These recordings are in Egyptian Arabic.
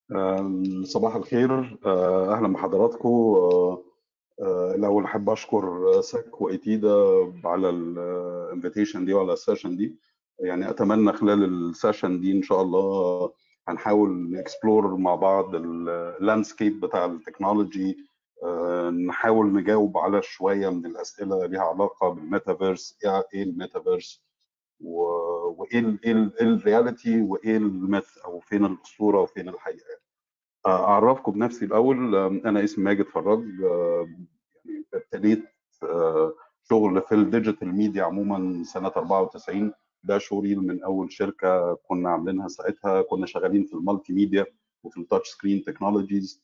آم، صباح الخير آه، اهلا بحضراتكم آه، آه، الاول احب اشكر سك وايتيدا على الانفيتيشن دي وعلى السيشن دي يعني اتمنى خلال السيشن دي ان شاء الله هنحاول نكسبلور مع بعض اللاندسكيب بتاع التكنولوجي آه، نحاول نجاوب على شويه من الاسئله ليها علاقه بالميتافيرس ايه الميتافيرس و- وايه ال- ايه ال- إيه الرياليتي وايه الميث او فين الاسطوره وفين الحقيقه اعرفكم بنفسي الاول انا اسمي ماجد فراج يعني ابتديت آه، شغل في الديجيتال ميديا عموما سنه 94 ده شغلي من اول شركه كنا عاملينها ساعتها كنا شغالين في المالتي ميديا وفي التاتش سكرين تكنولوجيز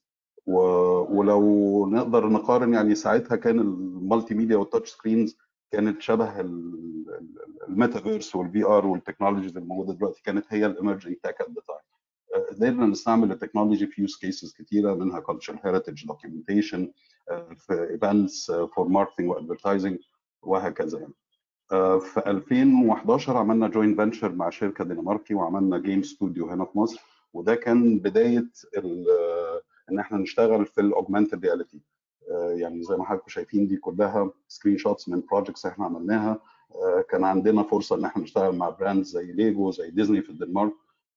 ولو نقدر نقارن يعني ساعتها كان المالتي ميديا والتاتش سكرينز كانت شبه الميتافيرس والفي ار والتكنولوجيز الموجوده دلوقتي كانت هي الامرجنج تاك بتاعي قدرنا نستعمل التكنولوجي في يوز كيسز كتيره منها cultural heritage documentation آه، في events فور ماركتنج وادفرتايزنج وهكذا يعني. آه، في 2011 عملنا جوين فنتشر مع شركه دنماركي وعملنا جيم ستوديو هنا في مصر وده كان بدايه ال- آه، ان احنا نشتغل في الاوجمانتد رياليتي يعني زي ما حضراتكم شايفين دي كلها سكرين شوتس من بروجكتس احنا عملناها آه، كان عندنا فرصه ان احنا نشتغل مع براندز زي ليجو زي ديزني في الدنمارك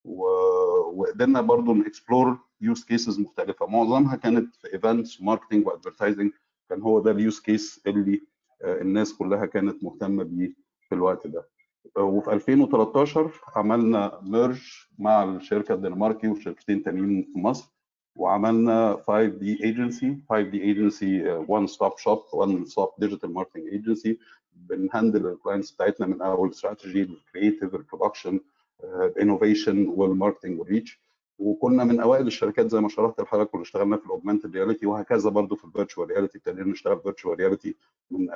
و- وقدرنا برضو نكسبلور يوز كيسز مختلفه معظمها كانت في ايفنتس وماركتنج وادفرتايزنج كان هو ده اليوز كيس اللي آه، الناس كلها كانت مهتمه بيه في الوقت ده آه، وفي 2013 عملنا ميرج مع الشركه الدنماركي وشركتين تانيين في مصر وعملنا 5 دي ايجنسي 5 دي ايجنسي وان ستوب شوب وان ستوب ديجيتال ماركتنج ايجنسي بنهندل الكلاينتس بتاعتنا من اول استراتيجي الكريتيف البرودكشن الانوفيشن والماركتنج والريتش وكنا من اوائل الشركات زي ما شرحت لحضرتك اللي اشتغلنا في الاوجمانتد رياليتي وهكذا برضو في الفيرتشوال رياليتي ابتدينا نشتغل فيرتشوال رياليتي من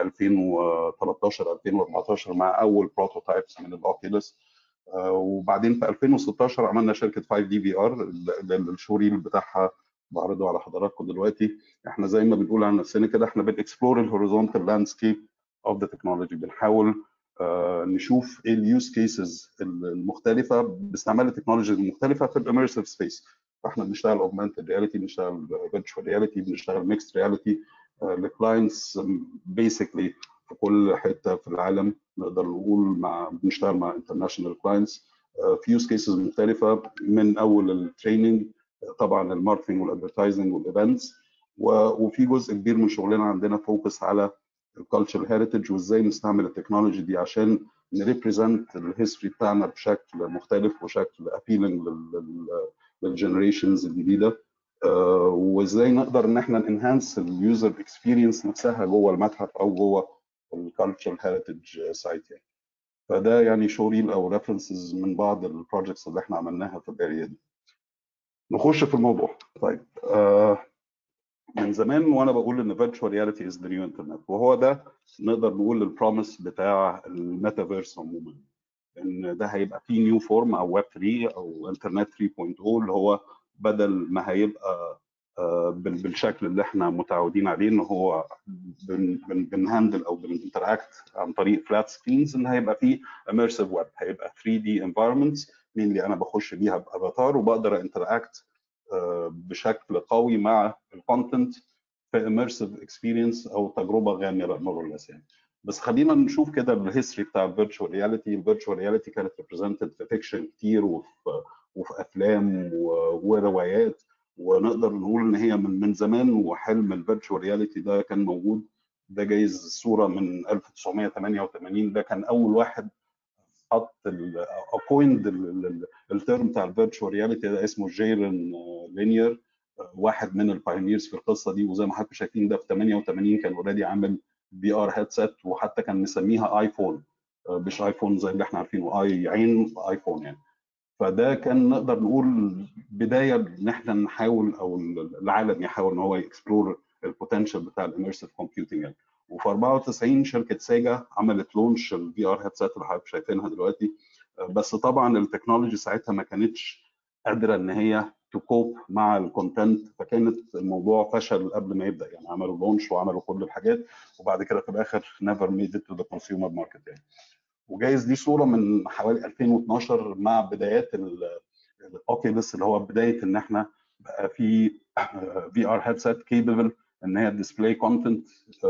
2013 2014 مع اول بروتوتايبس من الاوكيوليس آه، وبعدين في 2016 عملنا شركه 5 دي في ار الشوريل بتاعها بعرضه على حضراتكم دلوقتي احنا زي ما بنقول عن نفسنا كده احنا بنكسبلور الهوريزونتال لاندسكيب اوف ذا تكنولوجي بنحاول آه، نشوف ايه اليوز كيسز المختلفه باستعمال التكنولوجيز المختلفه في الاميرسيف سبيس فاحنا بنشتغل اوجمانتد رياليتي بنشتغل فيرتشوال رياليتي بنشتغل ميكس رياليتي لكلاينتس بيسكلي في كل حته في العالم نقدر نقول مع بنشتغل مع انترناشونال كلاينتس في يوز كيسز مختلفه من اول التريننج طبعا الماركتنج والادفرتايزنج والايفنتس وفي جزء كبير من شغلنا عندنا فوكس على الكالتشر هيريتج وازاي نستعمل التكنولوجي دي عشان نريبريزنت الهيستوري بتاعنا بشكل مختلف وشكل ابيلنج للجنريشنز الجديده آه، وازاي نقدر ان احنا انهانس اليوزر اكسبيرينس نفسها جوه المتحف او جوه الكالتشر هيريتج سايت يعني فده يعني شوريل او ريفرنسز من بعض البروجكتس اللي احنا عملناها في الاريا دي نخش في الموضوع طيب آه من زمان وانا بقول ان فيرتشوال رياليتي از ذا نيو انترنت وهو ده نقدر نقول البروميس بتاع الميتافيرس عموما ان ده هيبقى فيه نيو فورم او ويب 3 او انترنت 3.0 اللي هو بدل ما هيبقى آه، بال- بالشكل اللي احنا متعودين عليه ان هو بن- بن- بنهندل او بنتراكت عن طريق فلات سكرينز ان هيبقى فيه اميرسيف ويب هيبقى 3 دي انفايرمنتس مين اللي انا بخش بيها بافاتار وبقدر انتراكت بشكل قوي مع الكونتنت في اميرسيف اكسبيرينس او تجربه غامره مور يعني بس خلينا نشوف كده الهيستوري بتاع الفيرتشوال رياليتي الفيرتشوال رياليتي كانت ريبريزنتد في فيكشن كتير وفي وفي افلام و- وروايات ونقدر نقول ان هي من من زمان وحلم الفيرتشوال رياليتي ده كان موجود ده جايز صوره من 1988 ده كان اول واحد حط اكويند الترم بتاع الفيرتشوال رياليتي ده اسمه جيرن لينير واحد من البايونيرز في القصه دي وزي ما حضراتكم شايفين ده في 88 كان اوريدي عامل بي ار هيدسيت وحتى كان مسميها ايفون مش ايفون زي اللي احنا عارفينه اي عين ايفون يعني فده كان نقدر نقول بدايه ان احنا نحاول او العالم يحاول ان هو يكسبلور البوتنشال بتاع الاميرسيف كومبيوتنج يعني وفي 94 شركه سيجا عملت لونش الفي ار هيدسيت اللي حضرتك شايفينها دلوقتي بس طبعا التكنولوجي ساعتها ما كانتش قادره ان هي تكوب مع الكونتنت فكانت الموضوع فشل قبل ما يبدا يعني عملوا لونش وعملوا كل الحاجات وبعد كده في الاخر نيفر ميد ات تو ذا كونسيومر ماركت يعني وجايز دي صوره من حوالي 2012 مع بدايات الاوكيوليس اللي هو بدايه ان احنا بقى في في ار هيدسيت كيبل ان هي ديسبلاي كونتنت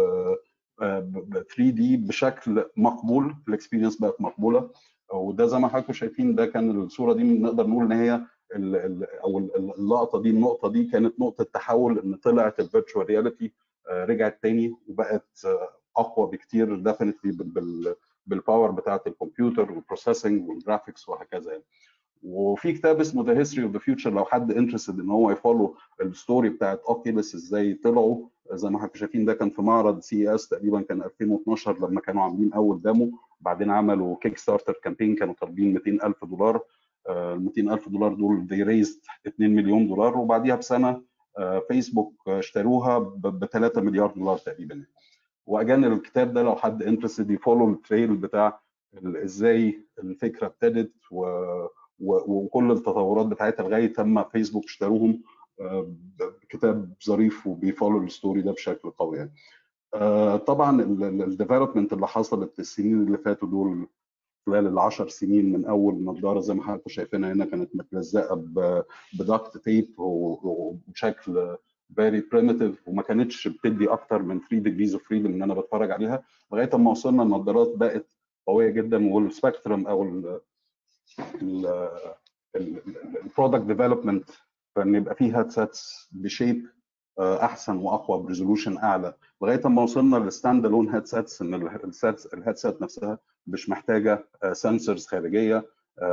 3 دي بشكل مقبول الاكسبيرينس بقت مقبوله وده زي ما حضراتكم شايفين ده كان الصوره دي نقدر نقول ان هي ال ال او اللقطه دي النقطه دي كانت نقطه تحول ان طلعت الفيرتشوال رياليتي رجعت تاني وبقت اقوى بكتير ديفنتلي بالباور بتاعت الكمبيوتر والبروسيسنج والجرافيكس وهكذا يعني. وفي كتاب اسمه ذا هيستوري اوف ذا فيوتشر لو حد انترستد ان هو يفولو الستوري بتاعت اوكيوليس ازاي طلعوا زي ما حضرتك شايفين ده كان في معرض سي اس تقريبا كان 2012 لما كانوا عاملين اول ديمو بعدين عملوا كيك ستارتر كامبين كانوا طالبين 200000 دولار ال 200000 دولار دول they raised 2 مليون دولار وبعديها بسنه فيسبوك اشتروها ب 3 مليار دولار تقريبا واجان الكتاب ده لو حد انترستد يفولو التريل بتاع ازاي الفكره ابتدت و وكل التطورات بتاعتها لغايه اما فيسبوك اشتروهم كتاب ظريف وبيفولو الستوري ده بشكل قوي يعني. طبعا الديفلوبمنت اللي حصلت السنين اللي فاتوا دول خلال العشر سنين من اول نظاره زي ما حضراتكم شايفينها هنا كانت متلزقه بدكت تيب وبشكل فيري بريمتيف وما كانتش بتدي اكتر من 3 ديجريز اوف فريدم ان انا بتفرج عليها لغايه اما وصلنا النظارات بقت قويه جدا والسبيكترم او البرودكت ديفلوبمنت فان يبقى فيه هيدسيتس بشيب احسن واقوى بريزولوشن اعلى لغايه اما وصلنا للستاند الون هيدسيتس ان الهيدسيت نفسها مش محتاجه سنسورز خارجيه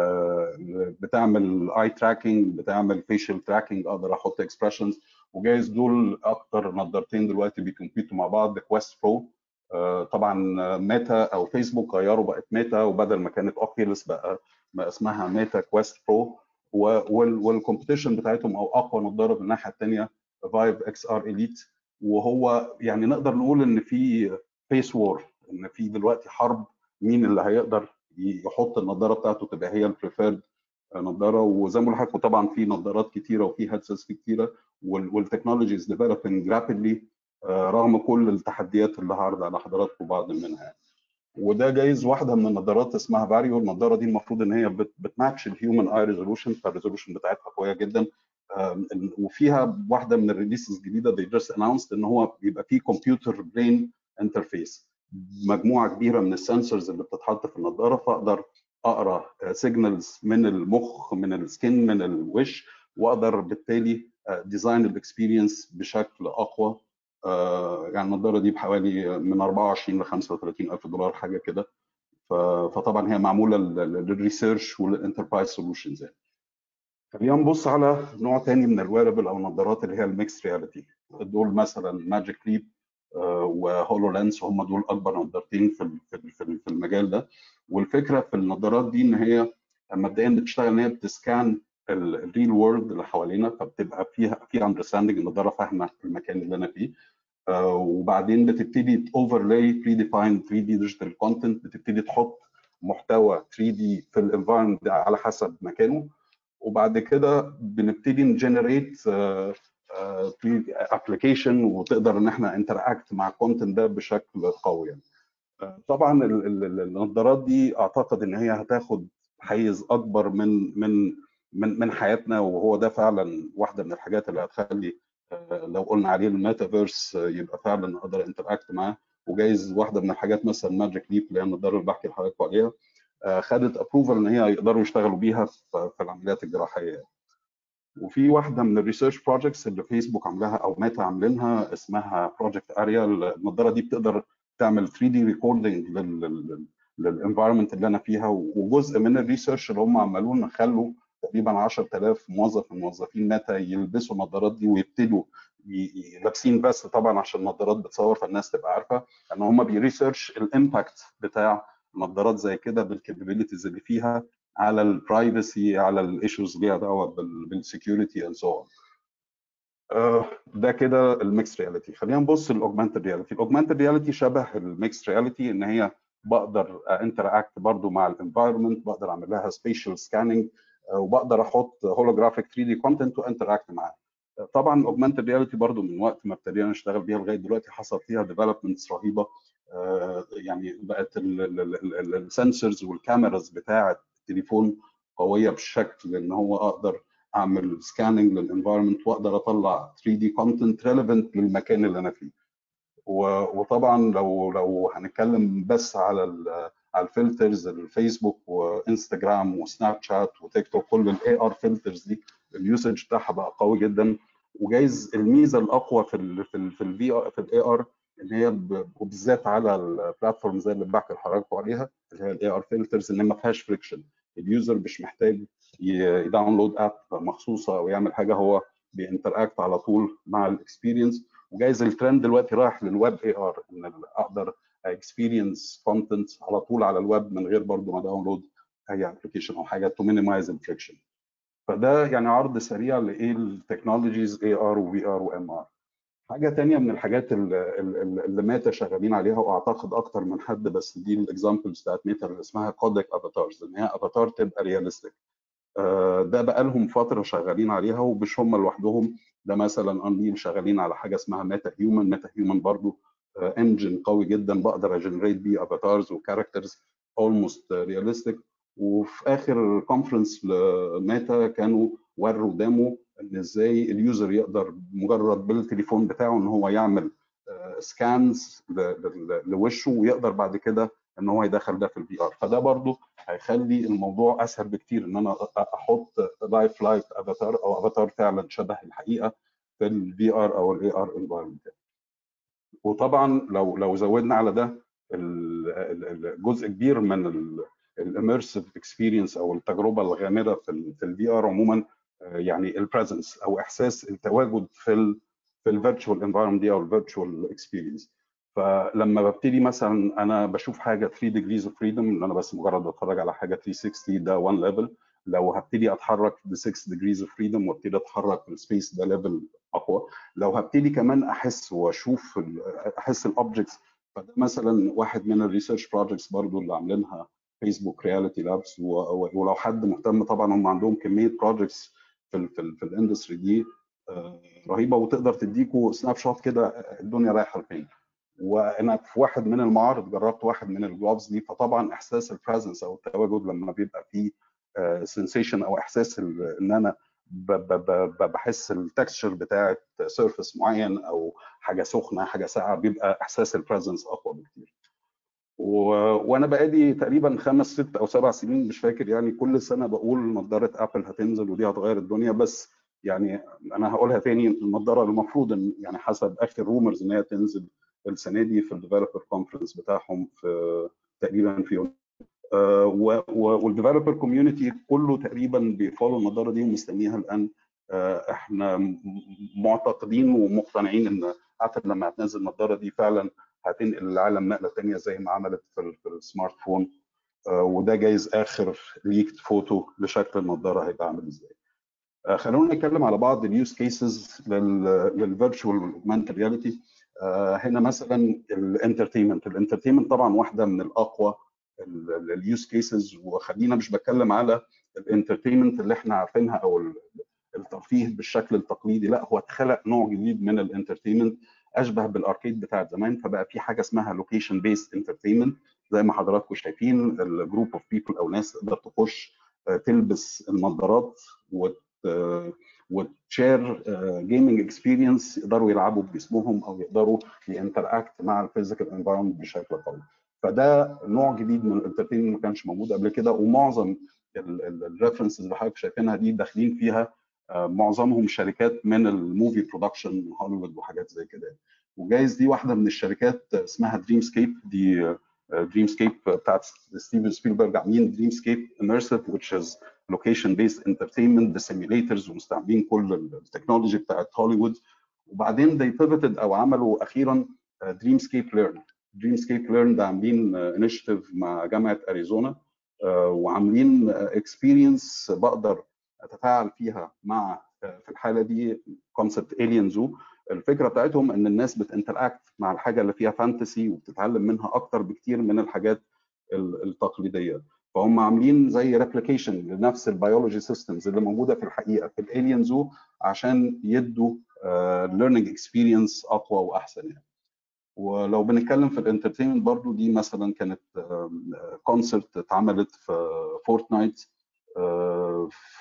بتعمل اي تراكنج بتعمل فيشل تراكنج اقدر احط اكسبريشنز وجايز دول اكتر نظارتين دلوقتي بيكمبيتوا مع بعض كويست برو طبعا ميتا او فيسبوك غيروا بقت ميتا وبدل ما كانت اوكيوليس بقى بقى اسمها ميتا كويست برو والكومبيتيشن بتاعتهم او اقوى نظاره من الناحيه الثانيه فايف اكس ار اليت وهو يعني نقدر نقول ان في فيس وور ان في دلوقتي حرب مين اللي هيقدر يحط النظاره بتاعته تبقى هي البريفيرد نظاره وزي ما بقول لحضرتك طبعا في نظارات كتيره وفي هيدسيتس كتيره والتكنولوجيز ديفلوبينج رابيدلي رغم كل التحديات اللي هعرض على حضراتكم بعض منها يعني. وده جايز واحده من النظارات اسمها فاريو النظاره دي المفروض ان هي بتماتش الهيومن اي ريزولوشن فالريزولوشن بتاعتها قويه جدا وفيها واحده من الريليسز الجديده they just announced ان هو بيبقى فيه كمبيوتر برين انترفيس مجموعه كبيره من السنسورز اللي بتتحط في النظاره فاقدر اقرا سيجنالز من المخ من السكين من الوش واقدر بالتالي ديزاين الاكسبيرينس بشكل اقوى يعني النظاره دي بحوالي من 24 ل 35 الف دولار حاجه كده فطبعا هي معموله للريسيرش والانتربرايز سولوشنز يعني خلينا نبص على نوع تاني من الويربل او النظارات اللي هي الميكس رياليتي دول مثلا ماجيك ليب وهولو لانس هم دول اكبر نظارتين في في المجال ده والفكره في النظارات دي ان هي مبدئيا بتشتغل ان هي بتسكان الريل وورلد اللي حوالينا فبتبقى فيها في اندرستاندنج النظاره فاهمه المكان اللي انا فيه آه وبعدين بتبتدي اوفرلاي بري ديفايند 3 دي ديجيتال كونتنت بتبتدي تحط محتوى 3 دي في الانفايرمنت على حسب مكانه وبعد كده بنبتدي نجنريت ابلكيشن وتقدر ان احنا انتراكت مع الكونتنت ده بشكل قوي يعني. طبعا النظارات دي اعتقد ان هي هتاخد حيز اكبر من من من من حياتنا وهو ده فعلا واحده من الحاجات اللي هتخلي لو قلنا عليه الميتافيرس يبقى فعلا اقدر انتراكت معاه وجايز واحده من الحاجات مثلا ماجيك ليب اللي هي النظاره اللي بحكي لحضراتكم عليها خدت ابروفال ان هي يقدروا يشتغلوا بيها في العمليات الجراحيه وفي واحده من الريسيرش بروجكتس اللي فيسبوك عاملاها او ميتا عاملينها اسمها بروجكت اريا النظاره دي بتقدر تعمل 3 دي ريكوردنج للانفايرمنت اللي انا فيها وجزء من الريسيرش اللي هم عملوه خلوا تقريبا 10000 موظف من موظفين ميتا يلبسوا النظارات دي ويبتدوا لابسين بس طبعا عشان النظارات بتصور فالناس تبقى عارفه ان هم بيريسيرش الامباكت بتاع نظارات زي كده بالكابابيلتيز اللي فيها على البرايفسي على الايشوز ليها دعوه بالسكيورتي اند سو ده كده الميكس رياليتي خلينا نبص للاوجمانتد رياليتي الاوجمانتد رياليتي شبه الميكس رياليتي ان هي بقدر انتراكت برضو مع الانفايرمنت بقدر اعمل لها سبيشال سكاننج وبقدر احط هولوجرافيك 3 دي كونتنت وانتراكت معاه طبعا اوجمانتد رياليتي برضو من وقت ما ابتدينا نشتغل بيها لغايه دلوقتي حصل فيها ديفلوبمنتس رهيبه يعني بقت السنسورز والكاميراز بتاعه التليفون قويه بالشكل ان هو اقدر اعمل سكاننج للانفايرمنت واقدر اطلع 3 دي كونتنت ريليفنت للمكان اللي انا فيه وطبعا لو لو هنتكلم بس على على الفلترز الفيسبوك وانستجرام وسناب شات وتيك توك كل الاي ار فلترز دي اليوسج بتاعها بقى قوي جدا وجايز الميزه الاقوى في ال في ال في الفي في الاي ار ان هي وبالذات على البلاتفورم زي اللي بحكي لحضراتكم عليها اللي هي الاي ار فلترز ان ما فيهاش فريكشن اليوزر مش محتاج يداونلود اب مخصوصه او يعمل حاجه هو بينتراكت على طول مع الاكسبيرينس وجايز الترند دلوقتي رايح للويب اي ار ان اقدر اكسبيرينس كونتنت على طول على الويب من غير برضه ما داونلود اي ابلكيشن او حاجه تو مينيمايز الفريكشن فده يعني عرض سريع لايه التكنولوجيز اي ار وفي ار وام ار حاجه تانية من الحاجات اللي, اللي ميتا شغالين عليها واعتقد اكتر من حد بس دي الاكزامبلز بتاعت ميتا اللي اسمها كودك افاتارز ان هي افاتار تبقى رياليستيك ده بقى لهم فتره شغالين عليها ومش هم لوحدهم ده مثلا انريل شغالين على حاجه اسمها ميتا هيومن ميتا هيومن برضو انجن قوي جدا بقدر اجنريت بيه افاتارز وكاركترز اولموست رياليستيك وفي اخر كونفرنس لميتا كانوا وروا ديمو ان ازاي اليوزر يقدر مجرد بالتليفون بتاعه ان هو يعمل سكانز لوشه ويقدر بعد كده ان هو يدخل ده في الفي ار فده برضو هيخلي الموضوع اسهل بكتير ان انا احط لايف لايف افاتار او افاتار فعلا شبه الحقيقه في الفي ار او الاي ار انفايرمنت وطبعا لو لو زودنا على ده جزء كبير من الاميرسيف اكسبيرينس او التجربه الغامره في في الفي ار عموما يعني البريزنس او احساس التواجد في ال في الفيرتشوال انفايرمنت دي او الفيرتشوال اكسبيرينس فلما ببتدي مثلا انا بشوف حاجه 3 ديجريز اوف فريدم ان انا بس مجرد بتفرج على حاجه 360 ده 1 ليفل لو هبتدي اتحرك ب 6 ديجريز اوف فريدم وابتدي اتحرك في السبيس ده ليفل اقوى لو هبتدي كمان احس واشوف احس الاوبجكتس فده مثلا واحد من الريسيرش بروجكتس برضو اللي عاملينها فيسبوك رياليتي لابس ولو حد مهتم طبعا هم عندهم كميه بروجكتس في ال في, ال في الاندستري دي رهيبه وتقدر تديكوا سناب شوت كده الدنيا رايحه لفين وانا في واحد من المعارض جربت واحد من الجلوفز دي فطبعا احساس البريزنس او التواجد لما بيبقى فيه سنسيشن او احساس ان انا بحس التكستشر بتاعت سيرفيس معين او حاجه سخنه حاجه ساقعه بيبقى احساس البريزنس اقوى بكتير و... وانا بقالي تقريبا خمس ست او سبع سنين مش فاكر يعني كل سنه بقول نظاره ابل هتنزل ودي هتغير الدنيا بس يعني انا هقولها تاني النظاره المفروض ان يعني حسب اخر رومرز ان هي تنزل السنه دي في الديفلوبر كونفرنس بتاعهم في تقريبا في يوم آه والديفلوبر كوميونتي كله تقريبا بيفولو النظاره دي ومستنيها الان آه احنا معتقدين ومقتنعين ان ابل لما هتنزل النظاره دي فعلا هتنقل العالم نقله ثانيه زي ما عملت في, في السمارت فون آه وده جايز اخر ليكت فوتو لشكل النظاره هيبقى عامل ازاي. آه خلونا نتكلم على بعض اليوز كيسز للفيرتشوال والاوجمانتد رياليتي هنا مثلا الانترتينمنت الانترتينمنت طبعا واحده من الاقوى اليوز كيسز وخلينا مش بتكلم على الانترتينمنت اللي احنا عارفينها او الترفيه بالشكل التقليدي لا هو اتخلق نوع جديد من الانترتينمنت اشبه بالاركيد بتاعت زمان فبقى في حاجه اسمها لوكيشن بيست انترتينمنت زي ما حضراتكم شايفين الجروب اوف بيبل او ناس تقدر تخش تلبس النظارات وت وتشير جيمنج اكسبيرينس يقدروا يلعبوا بجسمهم او يقدروا ينتراكت مع الفيزيكال انفايرمنت بشكل قوي فده نوع جديد من الانترتينمنت ما كانش موجود قبل كده ومعظم الريفرنسز اللي حضرتك شايفينها دي داخلين فيها معظمهم شركات من الموفي برودكشن هوليوود وحاجات زي كده وجايز دي واحده من الشركات اسمها دريم سكيب دي دريم سكيب بتاعت ستيفن سبيلبرج عاملين دريم سكيب اميرسيف which is location based entertainment بسيميليترز ومستعملين كل التكنولوجي بتاعت هوليوود وبعدين they pivoted او عملوا اخيرا دريم سكيب ليرن دريم سكيب ليرن ده عاملين انيشيتيف مع جامعه اريزونا وعاملين اكسبيرينس بقدر اتفاعل فيها مع في الحاله دي كونسبت الين زو الفكره بتاعتهم ان الناس بتنتراكت مع الحاجه اللي فيها فانتسي وبتتعلم منها اكتر بكتير من الحاجات التقليديه فهم عاملين زي ريبليكيشن لنفس البيولوجي سيستمز اللي موجوده في الحقيقه في الالين زو عشان يدوا ليرنينج uh, اكسبيرينس اقوى واحسن يعني ولو بنتكلم في الانترتينمنت برضو دي مثلا كانت كونسرت اتعملت في فورتنايت في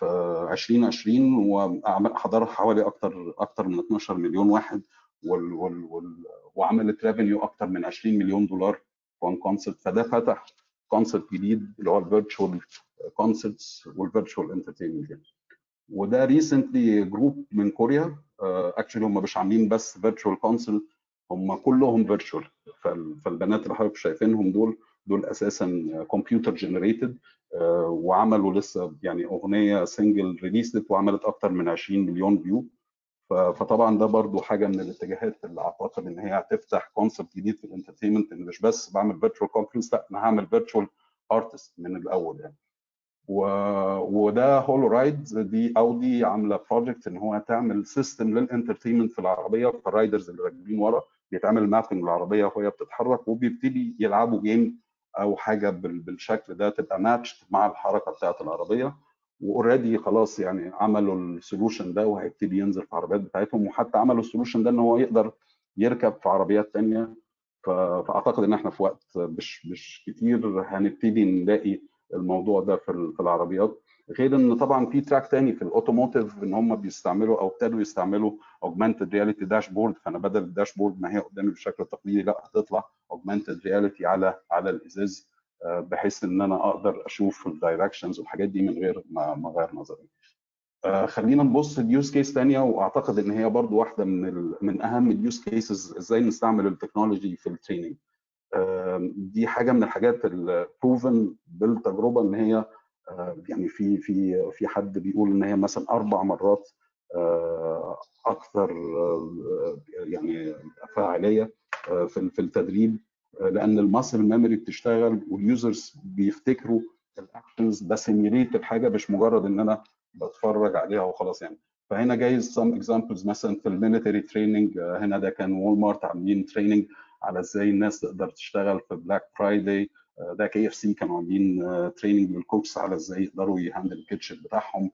2020 وحضرها حوالي اكتر اكتر من 12 مليون واحد وال وال وال وعملت ريفينيو اكتر من 20 مليون دولار وان كونسرت فده فتح كونسرت جديد اللي هو الفيرتشوال كونسرتس والفيرتشوال انترتينمنت وده ريسنتلي جروب من كوريا اكشلي هم مش عاملين بس فيرتشوال كونسرت هم كلهم فيرتشوال فالبنات اللي حضرتك شايفينهم دول دول اساسا كمبيوتر جنريتد وعملوا لسه يعني اغنيه سنجل ريليست وعملت اكتر من 20 مليون فيو فطبعا ده برضو حاجه من الاتجاهات اللي اعتقد ان هي هتفتح كونسبت جديد في الانترتينمنت ان مش بس بعمل فيرتشوال كونفرنس لا انا هعمل فيرتشوال ارتست من الاول يعني و... وده هولو رايد دي اودي عامله بروجكت ان هو تعمل سيستم للانترتينمنت في العربيه فالرايدرز اللي راكبين ورا بيتعمل مابنج للعربيه وهي بتتحرك وبيبتدي يلعبوا جيم او حاجه بالشكل ده تبقى ماتش مع الحركه بتاعت العربيه واوريدي خلاص يعني عملوا السولوشن ده وهيبتدي ينزل في العربيات بتاعتهم وحتى عملوا السولوشن ده ان هو يقدر يركب في عربيات ثانيه فاعتقد ان احنا في وقت مش مش كتير هنبتدي نلاقي الموضوع ده في العربيات غير ان طبعا في تراك تاني في الاوتوموتيف ان هم بيستعملوا او ابتدوا يستعملوا اوجمانتد رياليتي داشبورد فانا بدل الداشبورد ما هي قدامي بالشكل التقليدي لا هتطلع اوجمانتد رياليتي على على الازاز بحيث ان انا اقدر اشوف الدايركشنز والحاجات دي من غير ما ما اغير نظري. خلينا نبص ليوز كيس ثانيه واعتقد ان هي برضو واحده من ال من اهم اليوز كيسز ازاي نستعمل التكنولوجي في التريننج. دي حاجه من الحاجات البروفن بالتجربه ان هي يعني في في في حد بيقول ان هي مثلا اربع مرات اكثر يعني فاعليه في في التدريب لان الماسل ميموري بتشتغل واليوزرز بيفتكروا الاكشنز بسيميليت الحاجه مش مجرد ان انا بتفرج عليها وخلاص يعني فهنا جايز سم اكزامبلز مثلا في الميليتري تريننج هنا ده كان وول مارت عاملين تريننج على ازاي الناس تقدر تشتغل في بلاك فرايداي ده كي اف سي كانوا عاملين تريننج للكوكس على ازاي يقدروا يهندل الكيتشن بتاعهم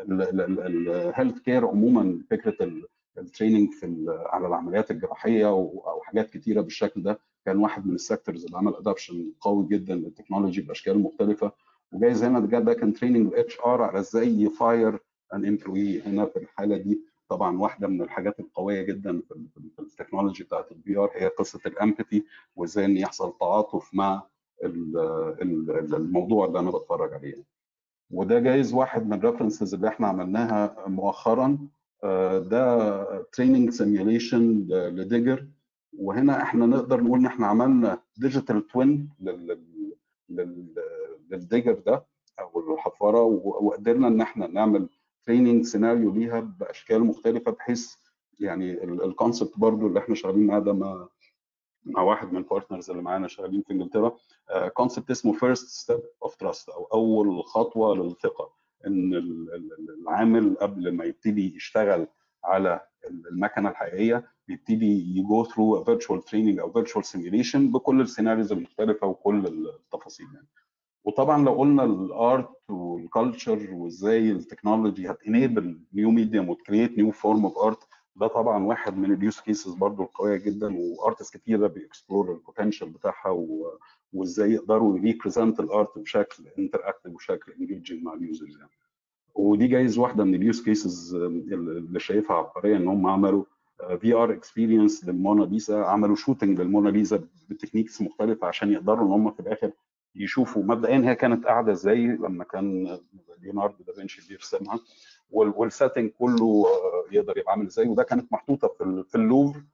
الهيلث كير عموما فكره التريننج في على العمليات الجراحيه او حاجات كتيره بالشكل ده كان واحد من السيكتورز اللي عمل ادابشن قوي جدا للتكنولوجي باشكال مختلفه وجايز هنا ده, ده كان تريننج الاتش ار على ازاي يفاير ان امبلوي هنا في الحاله دي طبعا واحده من الحاجات القويه جدا في التكنولوجي بتاعت البي ار هي قصه الامباثي وازاي ان يحصل تعاطف مع الموضوع اللي انا بتفرج عليه وده جايز واحد من الريفرنسز اللي احنا عملناها مؤخرا ده تريننج سيميوليشن لديجر وهنا احنا نقدر نقول ان احنا عملنا ديجيتال توين للديجر ده او الحفاره وقدرنا ان احنا نعمل تريننج سيناريو ليها باشكال مختلفه بحيث يعني الكونسبت برضو اللي احنا شغالين معاه ده مع مع واحد من البارتنرز اللي معانا شغالين في انجلترا كونسبت اسمه فيرست ستيب اوف تراست او اول خطوه للثقه ان العامل قبل ما يبتدي يشتغل على المكنه الحقيقيه بيبتدي يجو ثرو فيرتشوال تريننج او فيرتشوال سيميوليشن بكل السيناريوز المختلفه وكل التفاصيل يعني. وطبعا لو قلنا الارت والكالتشر وازاي التكنولوجي هتنيبل نيو ميديوم وتكريت نيو فورم اوف ارت ده طبعا واحد من اليوز كيسز برضو القويه جدا وارتست كتيره بيكسبلور البوتنشال بتاعها و... وازاي يقدروا ريبريزنت الارت بشكل انتراكتيف وشكل انجيجنج مع اليوزرز يعني. ودي جايز واحده من اليوز كيسز اللي شايفها عبقريه ان هم عملوا في ار اكسبيرينس للموناليزا عملوا شوتنج للموناليزا بتكنيكس مختلفه عشان يقدروا ان هم في الاخر يشوفوا مبدئيا هي كانت قاعده ازاي لما كان ليوناردو دافنشي بيرسمها والسيتنج كله يقدر يبقى عامل ازاي وده كانت محطوطه في في اللوفر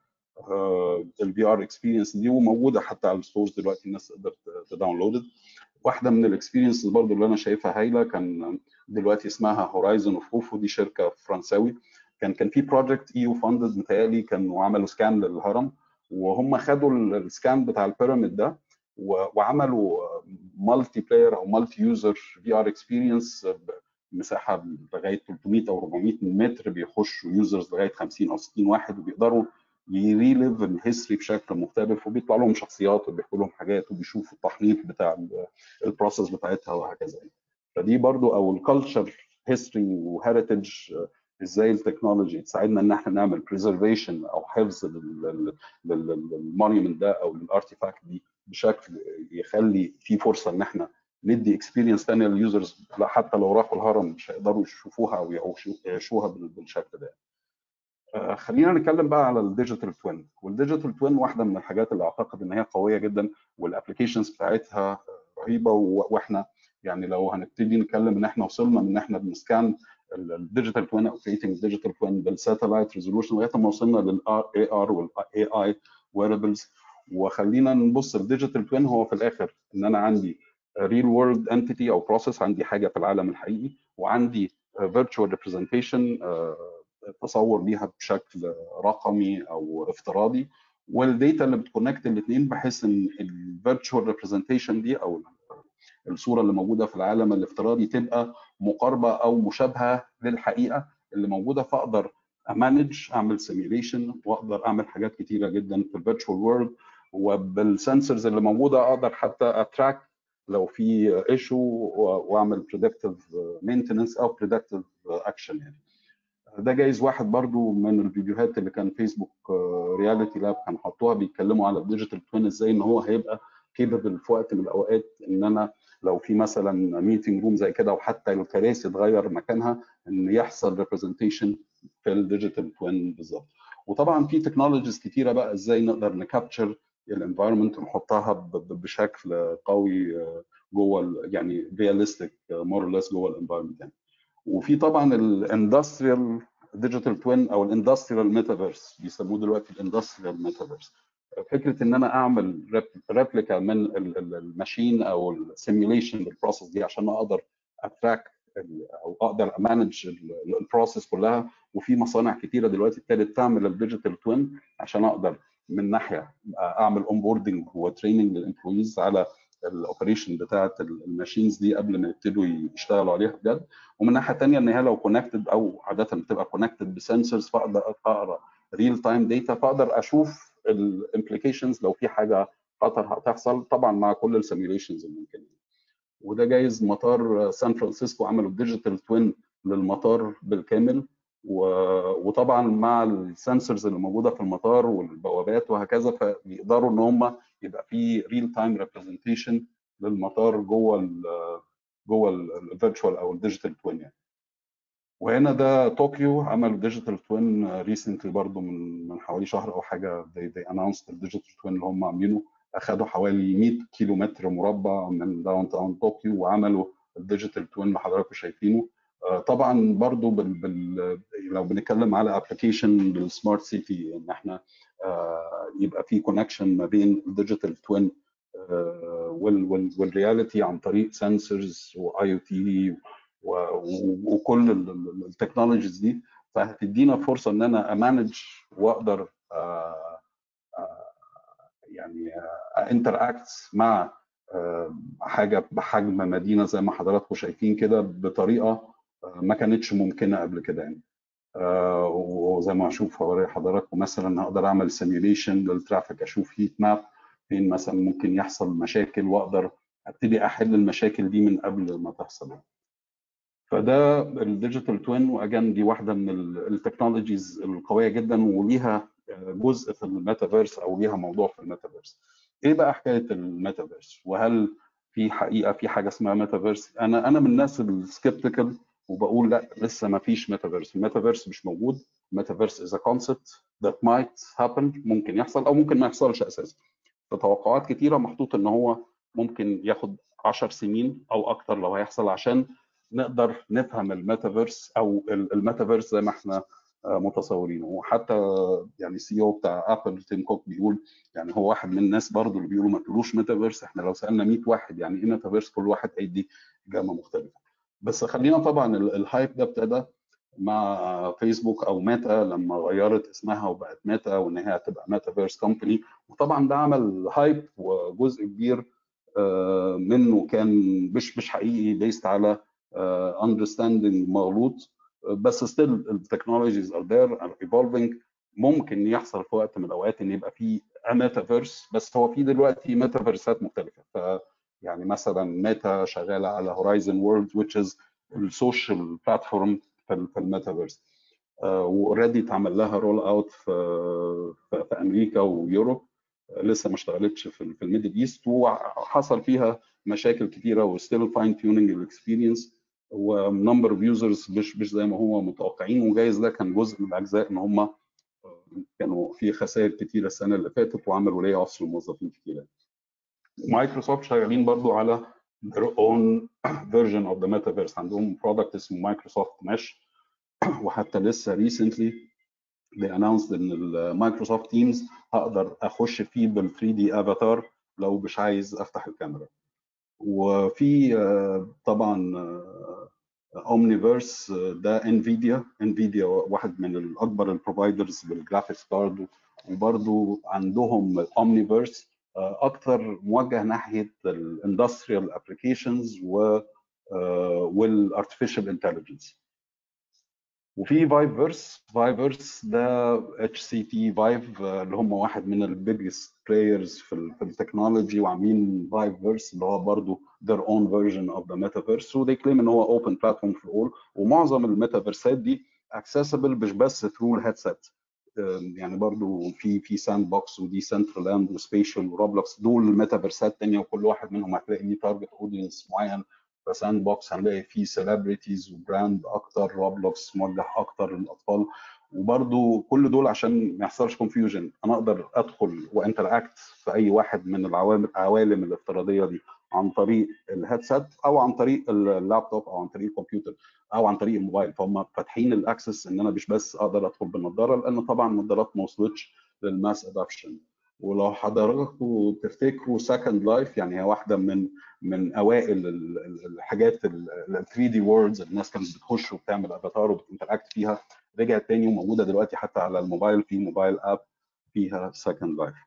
الفي ار اكسبيرينس دي وموجوده حتى على الستورز دلوقتي الناس تقدر تداونلود واحده من الاكسبيرينسز برضو اللي انا شايفها هايله كان دلوقتي اسمها هورايزون اوف اوفو دي شركه فرنساوي كان كان في بروجكت اي يو فاندد متهيألي كانوا عملوا سكان للهرم وهم خدوا السكان بتاع البيراميد ده وعملوا مالتي بلاير او مالتي يوزر في ار اكسبيرينس مساحه لغايه 300 او 400 متر بيخشوا يوزرز لغايه 50 او 60 واحد وبيقدروا يريليف الهيستوري بشكل مختلف وبيطلع لهم شخصيات وبيحكوا لهم حاجات وبيشوفوا التحنيط بتاع البروسيس بتاعتها وهكذا يعني. فدي برضو او الكالتشر هيستوري وهيريتج ازاي التكنولوجي تساعدنا ان احنا نعمل بريزرفيشن او حفظ للمونيومنت ده او للارتيفاكت دي بشكل يخلي في فرصه ان احنا ندي اكسبيرينس ثانيه لليوزرز حتى لو راحوا الهرم مش هيقدروا يشوفوها او يعيشوها بالشكل ده آه، خلينا نتكلم بقى على الديجيتال توين والديجيتال توين واحده من الحاجات اللي اعتقد ان هي قويه جدا والابلكيشنز بتاعتها رهيبه واحنا يعني لو هنبتدي نتكلم ان احنا وصلنا من ان احنا بنسكان الديجيتال توين او كريتنج ديجيتال توين بالساتلايت ريزولوشن لغايه ما وصلنا للاي ار والاي اي ويربلز وخلينا نبص الديجيتال توين هو في الاخر ان انا عندي ريل وورلد انتيتي او بروسيس عندي حاجه في العالم الحقيقي وعندي فيرتشوال ريبريزنتيشن تصور ليها بشكل رقمي او افتراضي والديتا اللي بتكونكت الاثنين بحيث ان الفيرتشوال ريبريزنتيشن دي او الصوره اللي موجوده في العالم الافتراضي تبقى مقاربه او مشابهه للحقيقه اللي موجوده فاقدر امانج اعمل سيميوليشن واقدر اعمل حاجات كتيره جدا في الفيرتشوال وورلد وبالسنسورز اللي موجوده اقدر حتى اتراك لو في ايشو واعمل بريدكتيف مينتننس او بريدكتيف اكشن يعني ده جايز واحد برضو من الفيديوهات اللي كان فيسبوك رياليتي لاب كان حطوها بيتكلموا على الديجيتال توين ازاي ان هو هيبقى كيبل في وقت من الاوقات ان انا لو في مثلا ميتنج روم زي كده وحتى الكراسي اتغير مكانها ان يحصل ريبرزنتيشن في الديجيتال توين بالظبط وطبعا في تكنولوجيز كتيره بقى ازاي نقدر نكابتشر الانفايرمنت ونحطها بشكل قوي جوه يعني رياليستيك مور ليس جوه الانفايرمنت يعني وفي طبعا الاندستريال ديجيتال توين او الاندستريال ميتافيرس بيسموه دلوقتي الاندستريال ميتافيرس فكره ان انا اعمل ريبليكا من الماشين او السيميوليشن للبروسيس دي عشان اقدر اتراك او اقدر امانج البروسيس كلها وفي مصانع كتيره دلوقتي ابتدت تعمل الديجيتال توين عشان اقدر من ناحيه اعمل اون بوردنج وتريننج للامبلويز على الاوبريشن بتاعه الماشينز دي قبل ما يبتدوا يشتغلوا عليها بجد ومن ناحيه ثانيه ان هي لو كونكتد او عاده بتبقى كونكتد بسنسورز فاقدر اقرا ريل تايم داتا فاقدر اشوف الامبليكيشنز لو في حاجه خطر هتحصل طبعا مع كل السيميوليشنز الممكنه وده جايز مطار سان فرانسيسكو عملوا ديجيتال توين للمطار بالكامل و... وطبعا مع السنسورز اللي موجوده في المطار والبوابات وهكذا فبيقدروا ان هم يبقى في ريل تايم ريبريزنتيشن للمطار جوه ال جوه الفيرتشوال او الديجيتال توين يعني وهنا ده طوكيو عملوا ديجيتال توين ريسنتلي برضه من من حوالي شهر او حاجه they, they announced الديجيتال توين اللي هم عاملينه اخذوا حوالي 100 كيلو متر مربع من داون تاون طوكيو وعملوا الديجيتال توين اللي حضراتكم شايفينه طبعا برضو بال... بال... لو بنتكلم على ابلكيشن بالسمارت سيتي ان احنا يبقى في كونكشن ما بين الديجيتال توين والرياليتي عن طريق سنسورز واي او تي وكل التكنولوجيز دي فهتدينا فرصه ان انا امانج واقدر يعني انتر اكت مع حاجه بحجم مدينه زي ما حضراتكم شايفين كده بطريقه ما كانتش ممكنه قبل كده يعني وزي ما اشوف هوري حضراتكم مثلا هقدر اعمل سيميوليشن للترافيك اشوف هيت ماب فين مثلا ممكن يحصل مشاكل واقدر ابتدي احل المشاكل دي من قبل ما تحصل فده الديجيتال توين واجان دي واحده من التكنولوجيز القويه جدا وليها جزء في الميتافيرس او ليها موضوع في الميتافيرس ايه بقى حكايه الميتافيرس وهل في حقيقه في حاجه اسمها ميتافيرس انا انا من الناس السكيبتيكال وبقول لا لسه ما فيش ميتافيرس الميتافيرس مش موجود الميتافيرس از كونسبت ذات مايت هابن ممكن يحصل او ممكن ما يحصلش اساسا فتوقعات كتيره محطوط ان هو ممكن ياخد 10 سنين او اكتر لو هيحصل عشان نقدر نفهم الميتافيرس او الميتافيرس زي ما احنا متصورينه وحتى يعني السي او بتاع ابل تيم كوك بيقول يعني هو واحد من الناس برضو اللي بيقولوا ما تقولوش ميتافيرس احنا لو سالنا 100 واحد يعني ايه ميتافيرس كل واحد هيدي اجابه مختلفه بس خلينا طبعا الهايب ده ابتدى مع فيسبوك او ميتا لما غيرت اسمها وبقت ميتا وان هي هتبقى ميتافيرس كومباني وطبعا ده عمل هايب وجزء كبير منه كان مش مش حقيقي بيست على اندرستاندنج مغلوط بس ستيل التكنولوجيز ار ذير ار ايفولفينج ممكن يحصل في وقت من الاوقات ان يبقى في ميتافيرس بس هو في دلوقتي ميتافيرسات مختلفه ف يعني مثلا ميتا شغاله على هورايزن وورلد which is السوشيال بلاتفورم في الميتافيرس واوريدي اتعمل لها رول اوت في, في امريكا ويوروب لسه ما اشتغلتش في في الميدل ايست وحصل فيها مشاكل كتيره وستيل فاين تيوننج الاكسبيرينس ونمبر اوف يوزرز مش مش زي ما هم متوقعين وجايز ده كان جزء من الاجزاء ان هم كانوا في خسائر كتيره السنه اللي فاتت وعملوا لي اوفس لموظفين كتيره. مايكروسوفت شغالين برضو على their own version of the metaverse عندهم product اسمه مايكروسوفت مش وحتى لسه recently they announced ان المايكروسوفت تيمز هقدر اخش فيه بال 3 دي افاتار لو مش عايز افتح الكاميرا وفي طبعا اومنيفيرس ده انفيديا انفيديا واحد من الاكبر البروفايدرز بالجرافيكس كارد وبرضو عندهم اومنيفيرس اكثر موجه ناحيه الاندستريال ابلكيشنز و والارتفيشال انتليجنس وفي فايفرس فايفرس ده اتش سي تي فايف اللي هم واحد من البيجست بلايرز في في التكنولوجي وعاملين فايفرس اللي هو برضه their own version of the metaverse و they claim ان هو open platform for all ومعظم الميتافيرسات دي accessible مش بس through الهيدسيت يعني برضو في في ساند بوكس ودي سنترال لاند وسبيشال وروبلوكس دول ميتافيرسات تانية وكل واحد منهم هتلاقي ليه تارجت اودينس معين فساند بوكس هنلاقي فيه سيلبرتيز وبراند اكتر روبلوكس موجه اكتر للاطفال وبرضو كل دول عشان ما يحصلش كونفيوجن انا اقدر ادخل وانتراكت في اي واحد من العوالم العوالم الافتراضيه دي عن طريق الهيدسيت او عن طريق اللابتوب او عن طريق الكمبيوتر او عن طريق الموبايل فهم فاتحين الاكسس ان انا مش بس اقدر ادخل بالنضاره لان طبعا النضارات ما وصلتش للماس ادابشن ولو حضراتكم تفتكروا سكند لايف يعني هي واحده من من اوائل الحاجات ال 3 دي ووردز الناس كانت بتخش وبتعمل افاتار وبتنتراكت فيها رجعت تاني وموجوده دلوقتي حتى على الموبايل في موبايل اب فيها سكند لايف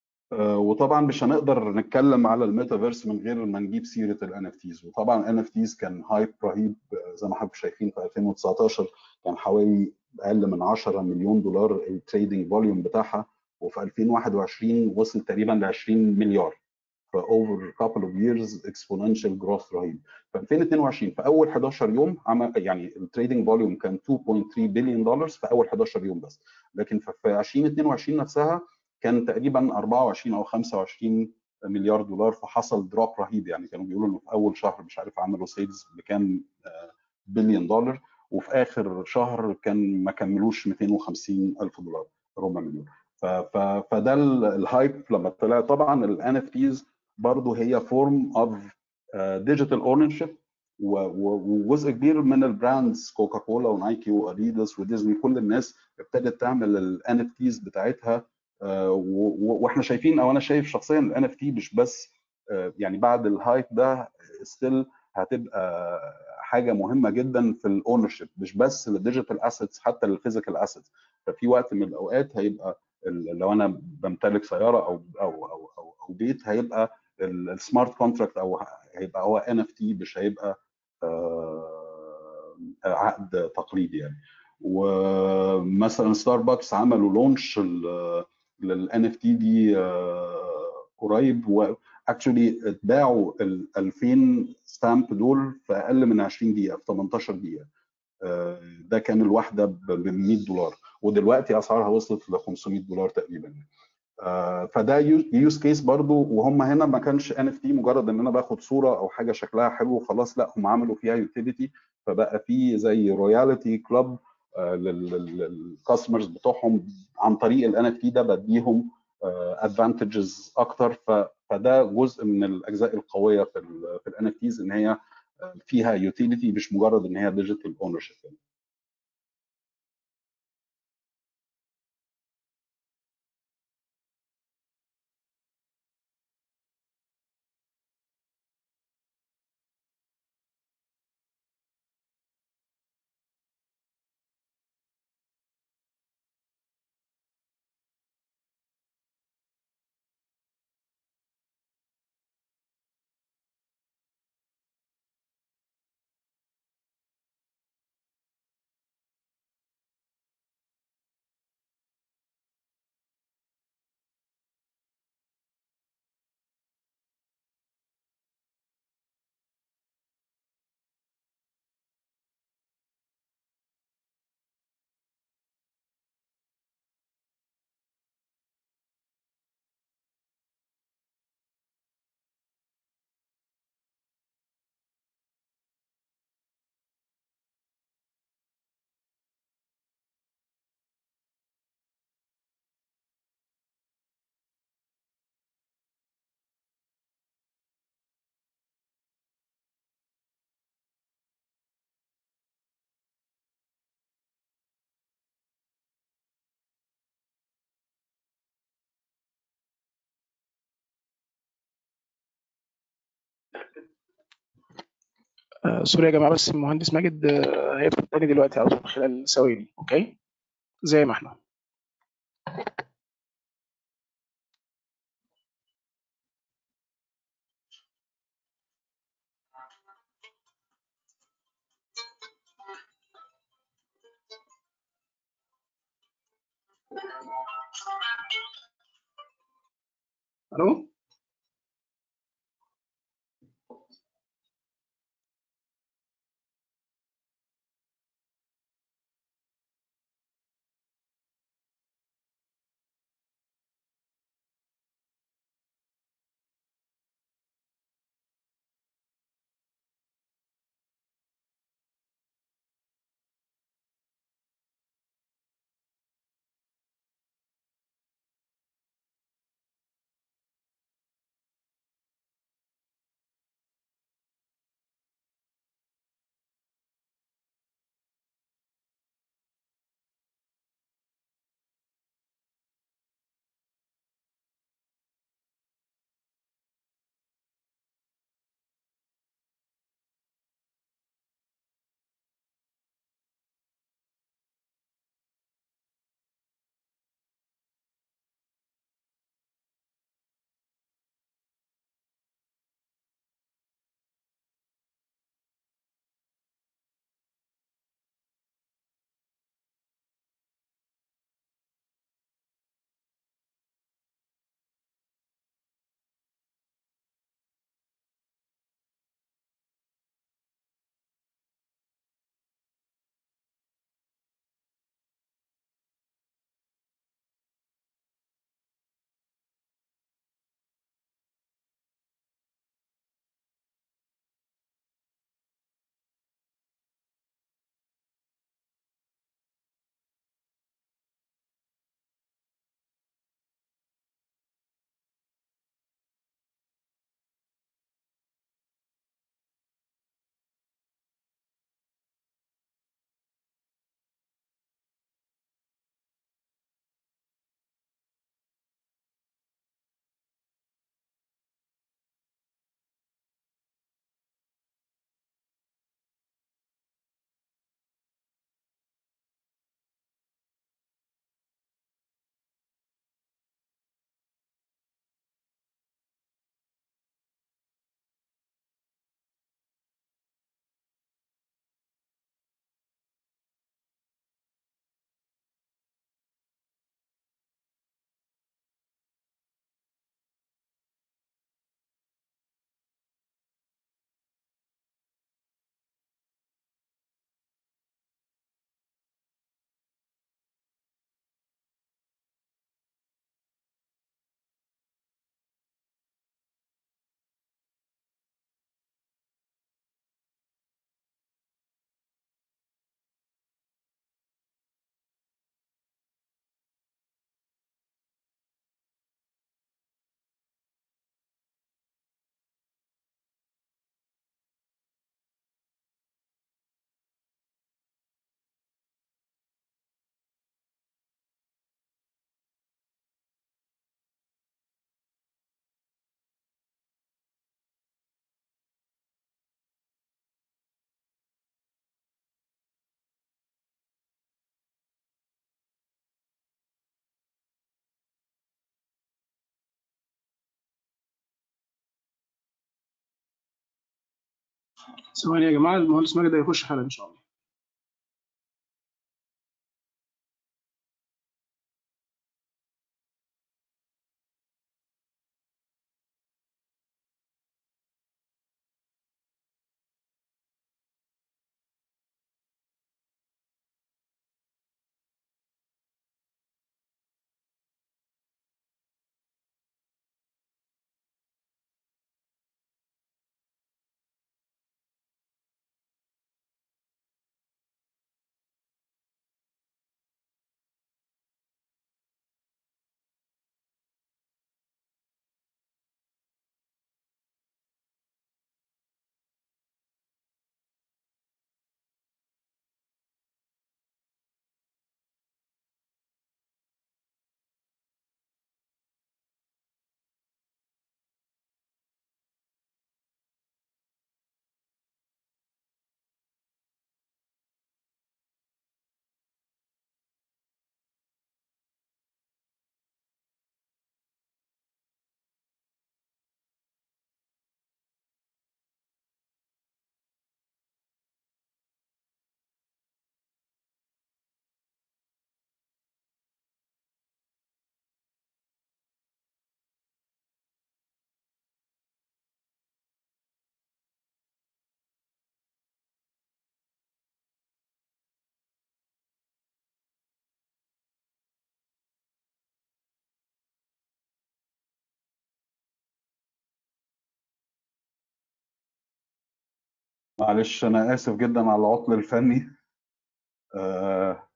وطبعا مش هنقدر نتكلم على الميتافيرس من غير ما نجيب سيره الان اف تيز وطبعا ان اف تيز كان هايب رهيب زي ما حضرتك شايفين في 2019 كان حوالي اقل من 10 مليون دولار التريدنج فوليوم بتاعها وفي 2021 وصل تقريبا ل 20 مليار في اوفر كابل اوف ييرز اكسبوننشال جروث رهيب في 2022 في اول 11 يوم عمل يعني التريدنج فوليوم كان 2.3 بليون دولار في اول 11 يوم بس لكن في 2022 نفسها كان تقريبا 24 او 25 مليار دولار فحصل دروب رهيب يعني كانوا بيقولوا انه في اول شهر مش عارف عملوا سيلز بكام بليون دولار وفي اخر شهر كان ما كملوش 250 الف دولار ربع مليون فده الهايب لما طلع طبعا الان اف تيز برضه هي فورم اوف ديجيتال اونر شيب وجزء كبير من البراندز كوكا كولا ونايكي واديداس وديزني كل الناس ابتدت تعمل الان اف تيز بتاعتها واحنا شايفين او انا شايف شخصيا الان اف تي مش بس يعني بعد الهايب ده ستيل هتبقى حاجه مهمه جدا في الاونر شيب مش بس للديجيتال اسيتس حتى للفيزيكال اسيتس ففي وقت من الاوقات هيبقى لو انا بمتلك سياره او او او او, أو بيت هيبقى السمارت كونتراكت او هيبقى هو ان اف تي مش هيبقى عقد تقليدي يعني ومثلا ستاربكس عملوا لونش للان اف تي دي قريب واكشولي اتباعوا ال 2000 ستامب دول في اقل من 20 دقيقه في 18 دقيقه ده كان الواحده ب 100 دولار ودلوقتي اسعارها وصلت ل 500 دولار تقريبا فده يوز كيس برضو وهم هنا ما كانش ان اف تي مجرد ان انا باخد صوره او حاجه شكلها حلو وخلاص لا هم عملوا فيها يوتيليتي فبقى في زي رويالتي كلاب للكاستمرز بتوعهم عن طريق الان اف تي ده بديهم ادفانتجز اكتر فده جزء من الاجزاء القويه في في الان اف تيز ان هي فيها يوتيليتي مش مجرد ان هي ديجيتال اونر شيب آه سوري يا جماعه بس المهندس ماجد آه هيدخل تاني دلوقتي على طول خلال ثواني اوكي زي ما احنا الو ثواني يا جماعه المهندس ماجد هيخش حالا ان شاء الله معلش انا اسف جدا على العطل الفني آه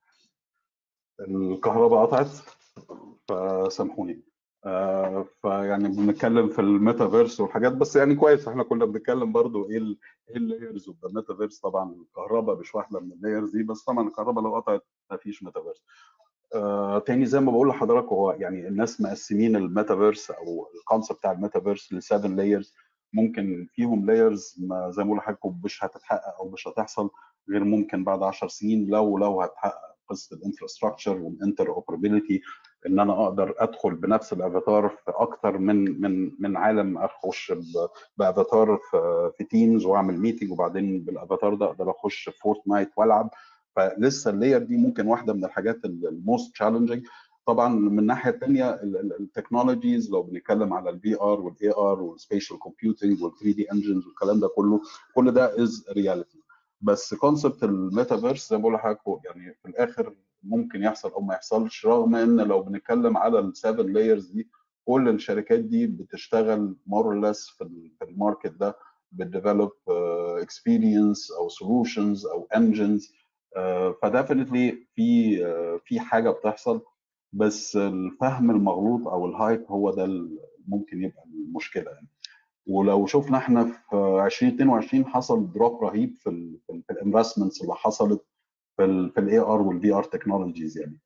الكهرباء قطعت فسامحوني آه فيعني بنتكلم في الميتافيرس والحاجات بس يعني كويس احنا كنا بنتكلم برضو ايه ال ايه اللايرز اوف الميتافيرس طبعا الكهرباء مش واحده من اللايرز دي بس طبعا الكهرباء لو قطعت مفيش ميتافيرس آه تاني زي ما بقول لحضرتك هو يعني الناس مقسمين الميتافيرس او الكونسيبت بتاع الميتافيرس ل 7 لايرز ممكن فيهم لايرز ما زي ما بقول لحضرتك مش هتتحقق او مش هتحصل غير ممكن بعد 10 سنين لو لو هتحقق قصه الانفراستراكشر والانتر اوبرابيلتي ان انا اقدر ادخل بنفس الافاتار في اكتر من من من عالم اخش بافاتار في, في تيمز واعمل ميتنج وبعدين بالافاتار ده اقدر اخش في فورتنايت والعب فلسه اللاير دي ممكن واحده من الحاجات الموست تشالنجينج طبعا من الناحيه الثانيه التكنولوجيز لو بنتكلم على الفي ار والاي ار والسبيشال كومبيوتنج وال 3 دي انجنز والكلام ده كله كل ده از رياليتي بس كونسبت الميتافيرس زي ما بقول لحضرتك يعني في الاخر ممكن يحصل او ما يحصلش رغم ان لو بنتكلم على السفن لايرز دي كل الشركات دي بتشتغل مور ليس في الماركت ده بتديفلوب اكسبيرينس او سولوشنز او انجنز فديفنتلي في في حاجه بتحصل بس الفهم المغلوط او الهايب هو ده ممكن يبقى المشكله يعني ولو شفنا احنا في 2022 حصل دروب رهيب في ال في الانفستمنتس اللي حصلت في ال في الاي ار والفي ار تكنولوجيز يعني